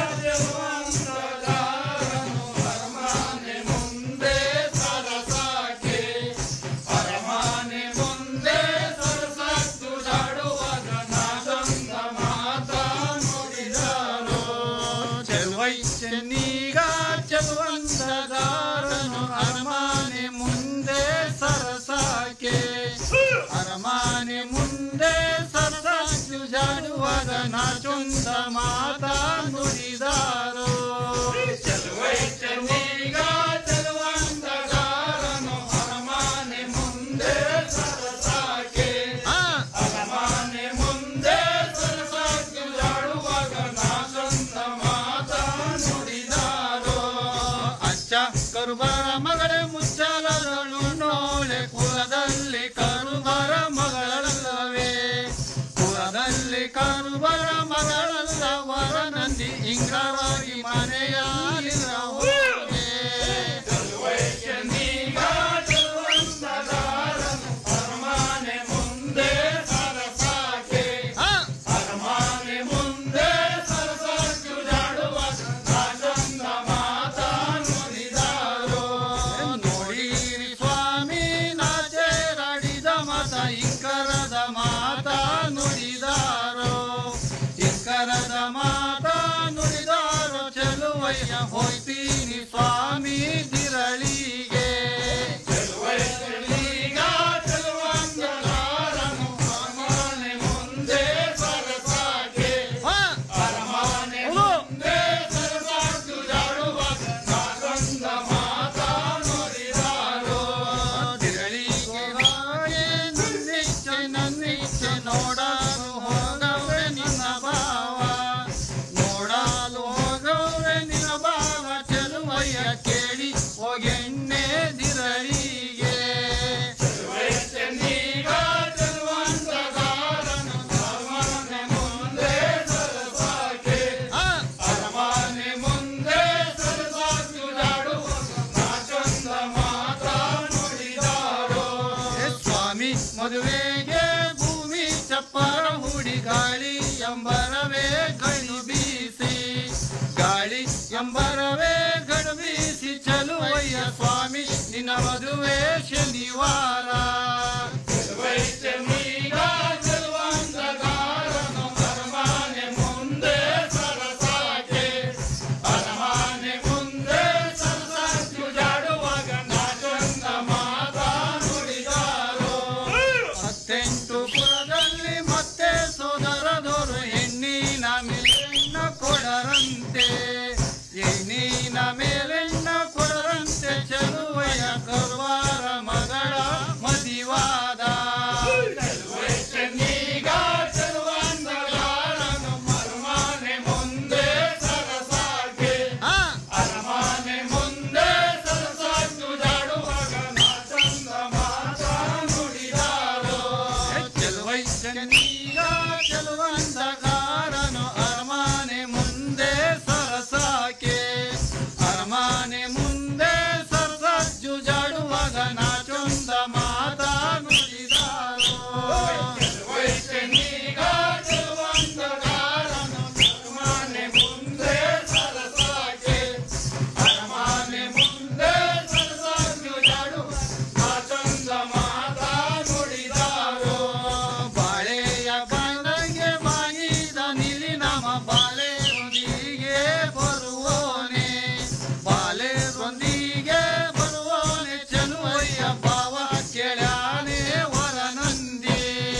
ಚೆಲುವಂದಗಾರನು ಅರಮಾನೆ ಮುಂದೆ ಸರಸಾಕೆ ಅರಮಾನೆ ಮುಂದೆ ಸರಸಜ್ಜು ಜಾಡುವಾಗ ನಾ ಚೊಂದ ಮಾತಾ ನುಡಿದಾರೋ ಚೆಲುವೈ ಚೆನ್ನೀಗ ಚೆಲುವಂದಗಾರನು ಅರಮಾನೆ ಮುಂದೆ ಸರಸಾಕೆ ಅರಮಾನೆ ಮುಂದೆ ಸರಸಾಕು ಜಾಡುವಾಗ ನಾಚೊಂದ ಮಾತಾ ನುಡಿದಾರೋ ಚೆಲುವೈ ಚೆನ್ನೀಗ ಚೆಲುವಂದಗಾರನು ಅರಮಾನೆ ಮುಂದೆ ಸರಸಾಕೆ ಅರಮಾನೆ ಮುಂದೆ ಸರಸಾಕು ಜಾಡುವಾಗ ನಾಚೊಂದ ಮಾತಾ ನುಡಿದಾರೋ ಅಚ್ಚ ಕರುಬರ ಮಗಳೇ ಮುಚ್ಚಲಗಳು ನೋಳೆ ಕುಲದಲ್ಲಿ ಕರುಬರ ಮಗಳಲ್ಲವೇ ಕುಲದಲ್ಲಿ ಕರುಬರ ಮಗಳಲ್ಲ ವರ ನಂದಿ ಇಂಗ್ರವಾಗಿ ಹೊಯ್ತೀನಿ ಸ್ವಾಮಿ ದಿರಳಿಗೆ ಈಗ ಚೆಲುವಂಗಲಾರನು ಅರಮನೆ ಮುಂದೆ ಸರಸಾಗೆ ಅರಮನೆ ಮುಂದೆ ಸರಸಾಗಿ ಜಾಡುವಾಗ ನಾಗಂಧ ಮಾತಾ ನುಡಿದಾರು ದಿರಳಿಗೆ ಹಾಗೆ ನನ್ನಿಚ್ಛೆ ನನ್ನಿಚ್ಛೆ ನೋಡಲು ಹೋಗವೆ ನಿನ್ನ ಭಾವ ನೋಡಲು ಹೋಗವೆ ನಿನ್ನ ಭಾವ ಚೆಲುವಯ್ಯ ಕೇಳಿ ಹೋಗೆಣ್ಣೆ ದಿರಳಿಗೆ ಚೆನ್ನೀಗ ಚೆಲುವಂತಗಾರನು ಅರಮನೆ ಮುಂದೆ ಸರಸಾಗೆ ಅರಮನೆ ಮುಂದೆ ಸರಸಾಗಿ ಜಾಡುವ ನಾಚಂದ ಮಾತಾ ನುಡಿದಾರೋ ಹೇ ಸ್ವಾಮಿ ಮದುವೆಗೆ ಭೂಮಿ ಚಪ್ಪರ ಹುಡಿ ಗಾಳಿ ಎಂಬರವೇ ಗಣಿ ಬೀಸಿ ಗಾಳಿ ಎಂಬರವೇ ಗಣು ಬೀಸಿ ಚಲುವಯ್ಯ ಸ್ವಾಮಿ ನಿನ್ನ ಮದುವೆ ಶನಿವಾರ ಚೆನ್ನೀಗ ಚೆಲುವಂತಗಾರನು ಅರಮನೆ ಮುಂದೆ ಸರಸಾಗೆ ಅರಮನೆ ಮುಂದೆ ಸರಸಾಗಿ ಜಾಡುವಾಗ ನಾಚಂದ ಮಾತಾ ನುಡಿದಾರೋ ಹತ್ತೆಂಟು ಪುರದಲ್ಲಿ ಮತ್ತೆ ಸೋದರದೋರು ಹೆಣ್ಣಿನ ಮೇಲೆಣ್ಣ ಕೊಡರಂತೆ ಹೆಣ್ಣಿನ ಮೇಲೆಣ್ಣ ಕೊಡರಂತೆ ಚಲುವಯ್ಯ ಕರ್ವಾರ ಮಗಳ ಮದಿವಾದ ಚೆನ್ನೀಗ ಚೆಲುವಂದಗಾರನು ಮರುಮನೆ ಮುಂದೆ ಸರಸಾಗೆ ಅರಮನೆ ಮುಂದೆ ಸರಸಾಗಿ ಜಾಡುವಾಗ ನಾಚಂದ ಮಾತಾ ನುಡಿದಾರೋ ಚೆಲುವೈ ಚೆನ್ನೀಗ ಚೆಲುವಂದಗಾರನು ಅರಮನೆ ಮುಂದೆ ಸರಸಾಕೆ ಅರಮನೆ ಮುಂದೆ ಸರಸಜ್ಜು ಜಾಡುವಾಗ ನಾಚೊಂದ ಮಾತಾ ನುಡಿದಾರೋ ಚೆನ್ನೀಗ ಚೆಲುವಂದಗಾರನು ಅರಮನೆ ಮುಂದೆ ಸರಸಾಕೆ ಅರಮನೆ ಮುಂದೆ ಸರಸಜ್ಜು ಜಾಡುವ ನಾಚೊಂದ ಮಾತಾ ನುಡಿದಾರೋ ಬಾಳೆಯ ಬಾಯಿಗೆ ಬಾಗಿದ ನಿಲಿ ನಮ ಬಾಳೆರೊಂದಿಗೆ ಬರುವೋನೆ ಬಾಳೆರೊಂದಿಗೆ ಬರುವೋನೆ ಚೆಲುವಯ್ಯ ಭಾವ ಕೆಳಾನೆ ವರನಂದಿ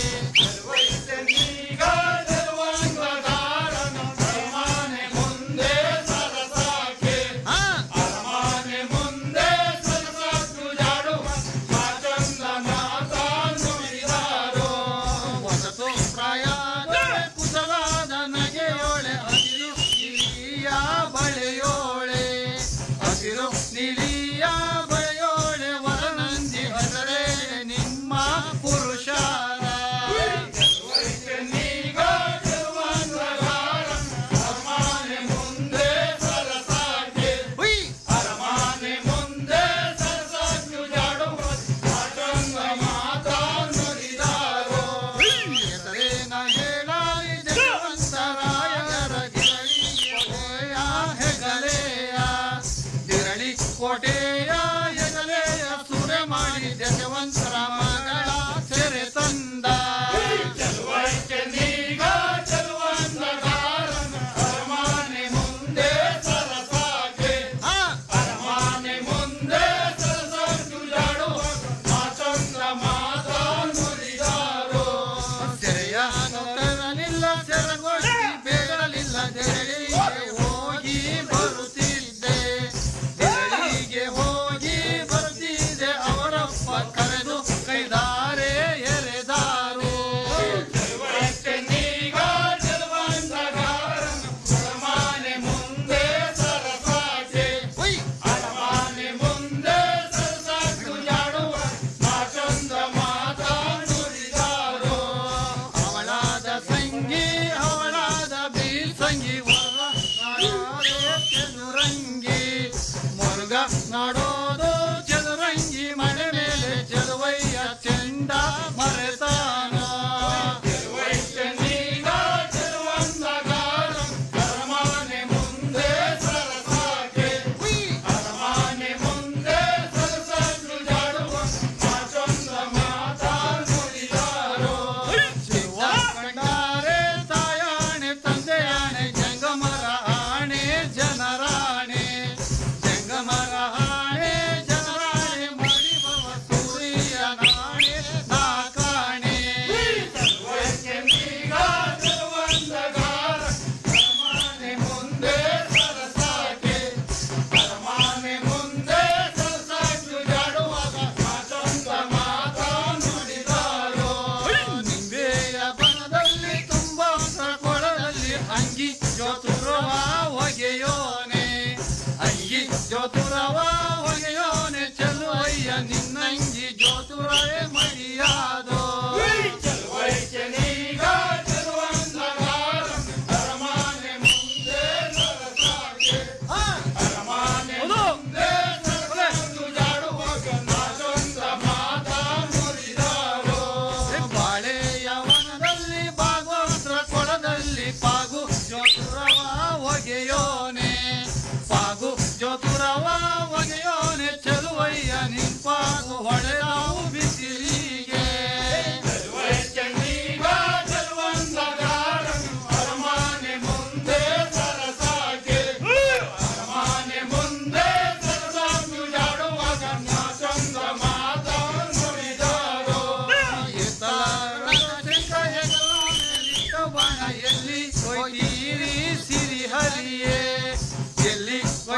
ಈಗ ಚೆಲುವಂಗದಾರನು ಅರಮನೆ ಮುಂದೆ ಸರಸಾಕೆ ಅರಮನೆ ಮುಂದೆ ಸರಸಾಕು ಜಾಡುವ ಮಾಚಂದ ಮಾತಾ ನುಡಿದಾರೋ ಹೊಸತು ಪ್ರಾಯದ ಕುಶಲಾದ ನಗೆಯೋಳೆ ಹಸಿರು ನಿಲಿಯ ಬಳೆಯೋಳೆ ಹಸಿರು ನಿಲಿಯ ಬಳೆಯೋಳೆ ವರನಂದಿ ಹಸರೇ ನಿಮ್ಮ ಪುರುಷಾರ ಚೆನ್ನೀಗ ಚೆಲುವಂಗಗಾರ ಅರಮನೆ ಮುಂದೆ ಸರಸಾಗೆ ಅರಮನೆ ಮುಂದೆ ಸರಸಾಗಿ ಜಾಡುವ ಮಾತಂಗ ಮಾತಾ ನುಡಿದಾರೋ ಹೆಸರೇನ ಹೇಳಾರಿ ಜಗವಂತರಾಯರ ಗಿರಳಿಯ ಹೆಗಲೆಯ ದಿರಳಿ ಕೋಟೆಯ ಹೆಗಲೆಯ ಸುರೆ ಮಾಡಿ ಜಗವಂತರ ಮಗಳ ಸೆರೆ ತಂದ ಚೆನ್ನೀಗ ಚೆಲುವಂದಗಾರನ ಅರಮನೆ ಮುಂದೆ ಸರಸಾಗೆ ಅರಮನೆ ಮುಂದೆ ಸರಸಾಗಿ ಜಾಡುವ ಮಾತಂದ್ರ ಮಾತಾ ನುಡಿದಾರೋ ಸೆರೆಯ ತರಲಿಲ್ಲ ಸೆರಗೊಳಿಸಿ ಬೇಡಲಿಲ್ಲ ಜರಳಿಗೆ ಹೋಗಿ ಬರುತ್ತಿದ್ದೆ ಜರಳಿಗೆ ಹೋಗಿ ಬರುತ್ತಿದ್ದೆ ಅವರಪ್ಪ ಕರೆದು ಕೈದಾರೆ ಎರೆದಾರು ಚೆನ್ನೀಗ ಚೆಲುವಂತಗಾರನ ಅರಮನೆ ಮುಂದೆ ಸರಸಾಗೆ ಅರಮನೆ ಮುಂದೆ ಸರಸಾಗಿ ಜಾಡುವ ಮಾತಂದ ಮಾತಾ ನುಡಿದಾರೋ ಅವಳಾದ ಸಂಗಿ ಅವಳಾದ ಬೀರ್ ಸಂಗಿ ಚದುರಂಗಿ ಮುರುಗ ನಾಡೋದು ಚದುರಂಗಿ ಮನೆ ಮೇಲೆ ಚದುವಯ್ಯ ಚೆಂಡ ಮರೆತಾನ ಚೆನ್ನೀಗ ಚೆಲುವಂದಗಾರ ಅರಮನೆ ಮುಂದೆ ಸರಸಾಗೆ ಅರಮನೆ ಮುಂದೆ ಸರಸಾಗಿ ಜಾಡುವ ಮಾತೊಂದ ಮಾತಾ ನುಡಿದಾರೋ ಶಿವ ಕಂಡಾರೆ ತಾಯಾಣೆ ತಂದೆಯಾಣೆ ಜಂಗಮರ ಆಣೆ ಜನರಾಣೆ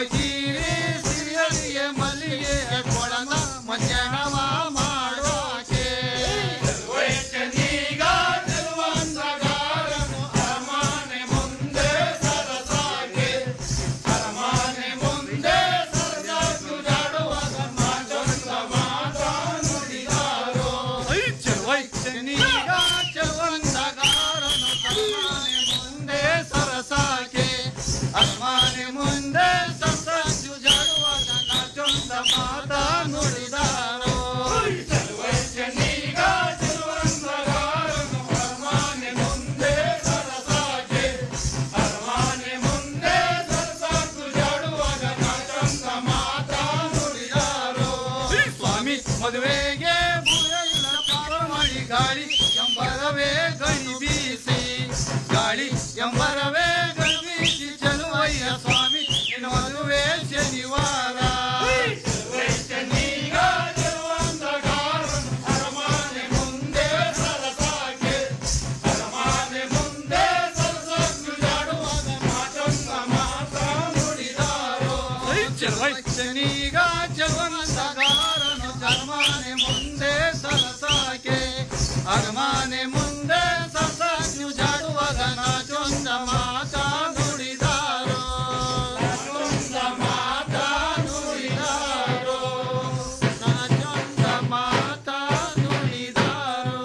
ಬಗೀರಿ ಸಿರಿಯರಿಗೆ ಮಲ್ಲಿಗೆ ಕೊಳನ ಮಂಜನವ ಮಾಡೋಕೆ ಚೆನ್ನೀಗ ಚೆಲುವಂತಗಾರನು ಅರಮನೆ ಮುಂದೆ ಸರಸಾಗೆ ಅರಮನೆ ಮುಂದೆ ಸರಸಾಗು ಜಾಡುವಾಗ ಮಾತೊಂದ ಮಾತ ನುಡಿದಾರೋ ಚೆನ್ನೀಗ ಚೆಲುವಂತಗಾರನು ಅರಮನೆ ಮುಂದೆ ಸರಸಾಗೆ ಅರಮನೆ ಮುಂದೆ ಸರಸಾಗು ಜಾಡುವಾಗ ನಾಚೊಂದ ಮಾತ ನುಡಿದಾರೋ ಚೆನ್ನೀಗ ಚೆಲುವಂತಗಾರನು ಅರಮನೆ ಮುಂದೆ ಸರಸಾಗೆ ಅರಮನೆ ಮುಂದೆ ಸರಸಾಗು ಜಾಡುವಾಗ ನಾಚೊಂದ ಮಾತ ನುಡಿದಾರೋ ಸ್ವಾಮಿ ಮದುವೆಗೆ ಬುರೈಲ ಪಾಪ ಮಾಡಿ ಗಾಳಿ ಎಂಬರವೇ ಗಣಿ ಬೀಸಿ ಗಾಳಿ ಎಂಬರವೇ ಗಣಿ ಬೀಸಿ ಚಲುವಯ್ಯ ಸ್ವಾಮಿ ನಿನ್ನ ಮದುವೆ ಶನಿವಾರ ಚೆನ್ನೀಗ ಚೆಲುವಂತಗಾರನು ಅರಮನೆ ಮುಂದೆ ಸರಸಾಗೆ ಅರಮನೆ ಮುಂದೆ ಸರಸಾಗು ಜಾಡುವಾಗ ಮಾತೊಂದ ಮಾತ ನುಡಿದಾರೋ ಚೆನ್ನೀಗ ಚೆಲುವಂತಗಾರನು ಅರಮನೆ ಮುಂದೆ ಸರಸಾಗೆ ಅರಮನೆ ಮುಂದೆ ಸರಸಾಗ್ನು ಜಾಡುವಾಗ ನಾಚೊಂದ ಮಾತ ನುಡಿದಾರೋ ನಾಚೊಂದ ಮಾತ ನುಡಿದಾರೋ ನಾಚೊಂದ ಮಾತ ನುಡಿದಾರೋ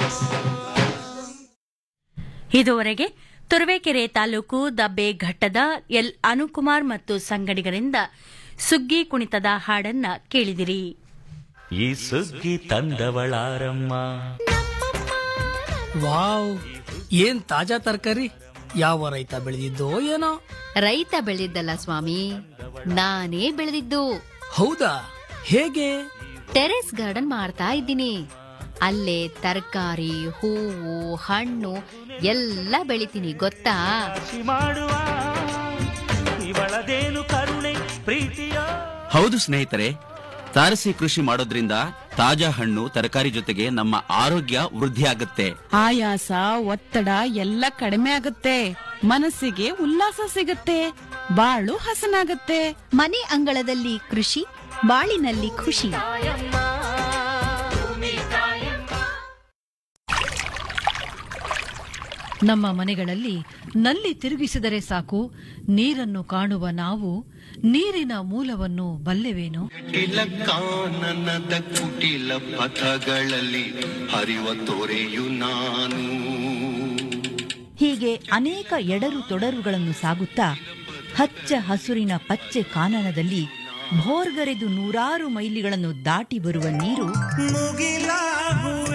ಇದುವರೆಗೆ ತುರುವೇಕೆರೆ ತಾಲೂಕು ದಬ್ಬೆ ಘಟ್ಟದ ಎಲ್ ಅನುಕುಮಾರ್ ಮತ್ತು ಸಂಗಡಿಗರಿಂದ ಸುಗ್ಗಿ ಕುಣಿತದ ಹಾಡನ್ನ ಕೇಳಿದಿರಿ ಈ ಸುಗ್ಗಿ ತಂದವಳಾರಮ್ಮ ವಾವ್ ಏನ್ ತಾಜಾ ತರಕಾರಿ ಯಾವ ರೈತ ಬೆಳೆದಿದ್ದೋ ಏನೋ ರೈತ ಬೆಳೆದಿದ್ದಲ್ಲ ಸ್ವಾಮಿ ನಾನೇ ಬೆಳೆದಿದ್ದು ಹೌದಾ ಹೇಗೆ ಟೆರೆಸ್ ಗಾರ್ಡನ್ ಮಾಡ್ತಾ ಇದ್ದೀನಿ ಅಲ್ಲೇ ತರಕಾರಿ ಹೂವು ಹಣ್ಣು ಎಲ್ಲ ಬೆಳಿತೀನಿ ಗೊತ್ತಾ ಕೃಷಿ ಮಾಡುವ ಇವಳದೇನು ಕರುಣೆ ಪ್ರೀತಿಯ ಹೌದು ಸ್ನೇಹಿತರೆ ತಾರಸಿ ಕೃಷಿ ಮಾಡೋದ್ರಿಂದ ತಾಜಾ ಹಣ್ಣು ತರಕಾರಿ ಜೊತೆಗೆ ನಮ್ಮ ಆರೋಗ್ಯ ವೃದ್ಧಿ ಆಗುತ್ತೆ ಆಯಾಸ ಒತ್ತಡ ಎಲ್ಲ ಕಡಿಮೆ ಆಗುತ್ತೆ ಮನಸ್ಸಿಗೆ ಉಲ್ಲಾಸ ಸಿಗುತ್ತೆ ಬಾಳು ಹಸನಾಗುತ್ತೆ ಮನೆ ಅಂಗಳದಲ್ಲಿ ಕೃಷಿ ಬಾಳಿನಲ್ಲಿ ಖುಷಿ ನಮ್ಮ ಮನೆಗಳಲ್ಲಿ ನಲ್ಲಿ ತಿರುಗಿಸಿದರೆ ಸಾಕು ನೀರನ್ನು ಕಾಣುವ ನಾವು ನೀರಿನ ಮೂಲವನ್ನು ಬಲ್ಲೆವೇನು ಕುಟಿಲ ಕಾನನದ ಕುಟಿಲ ಪಥಗಳಲ್ಲಿ ಹರಿವ ತೊರೆಯು ನಾನು ಹೀಗೆ ಅನೇಕ ಎಡರು ತೊಡರುಗಳನ್ನು ಸಾಗುತ್ತಾ ಹಚ್ಚ ಹಸುರಿನ ಪಚ್ಚೆ ಕಾನನದಲ್ಲಿ ಭೋರ್ಗರೆದು ನೂರಾರು ಮೈಲಿಗಳನ್ನು ದಾಟಿ ಬರುವ ನೀರು ಮುಗಿಲಾಗುವ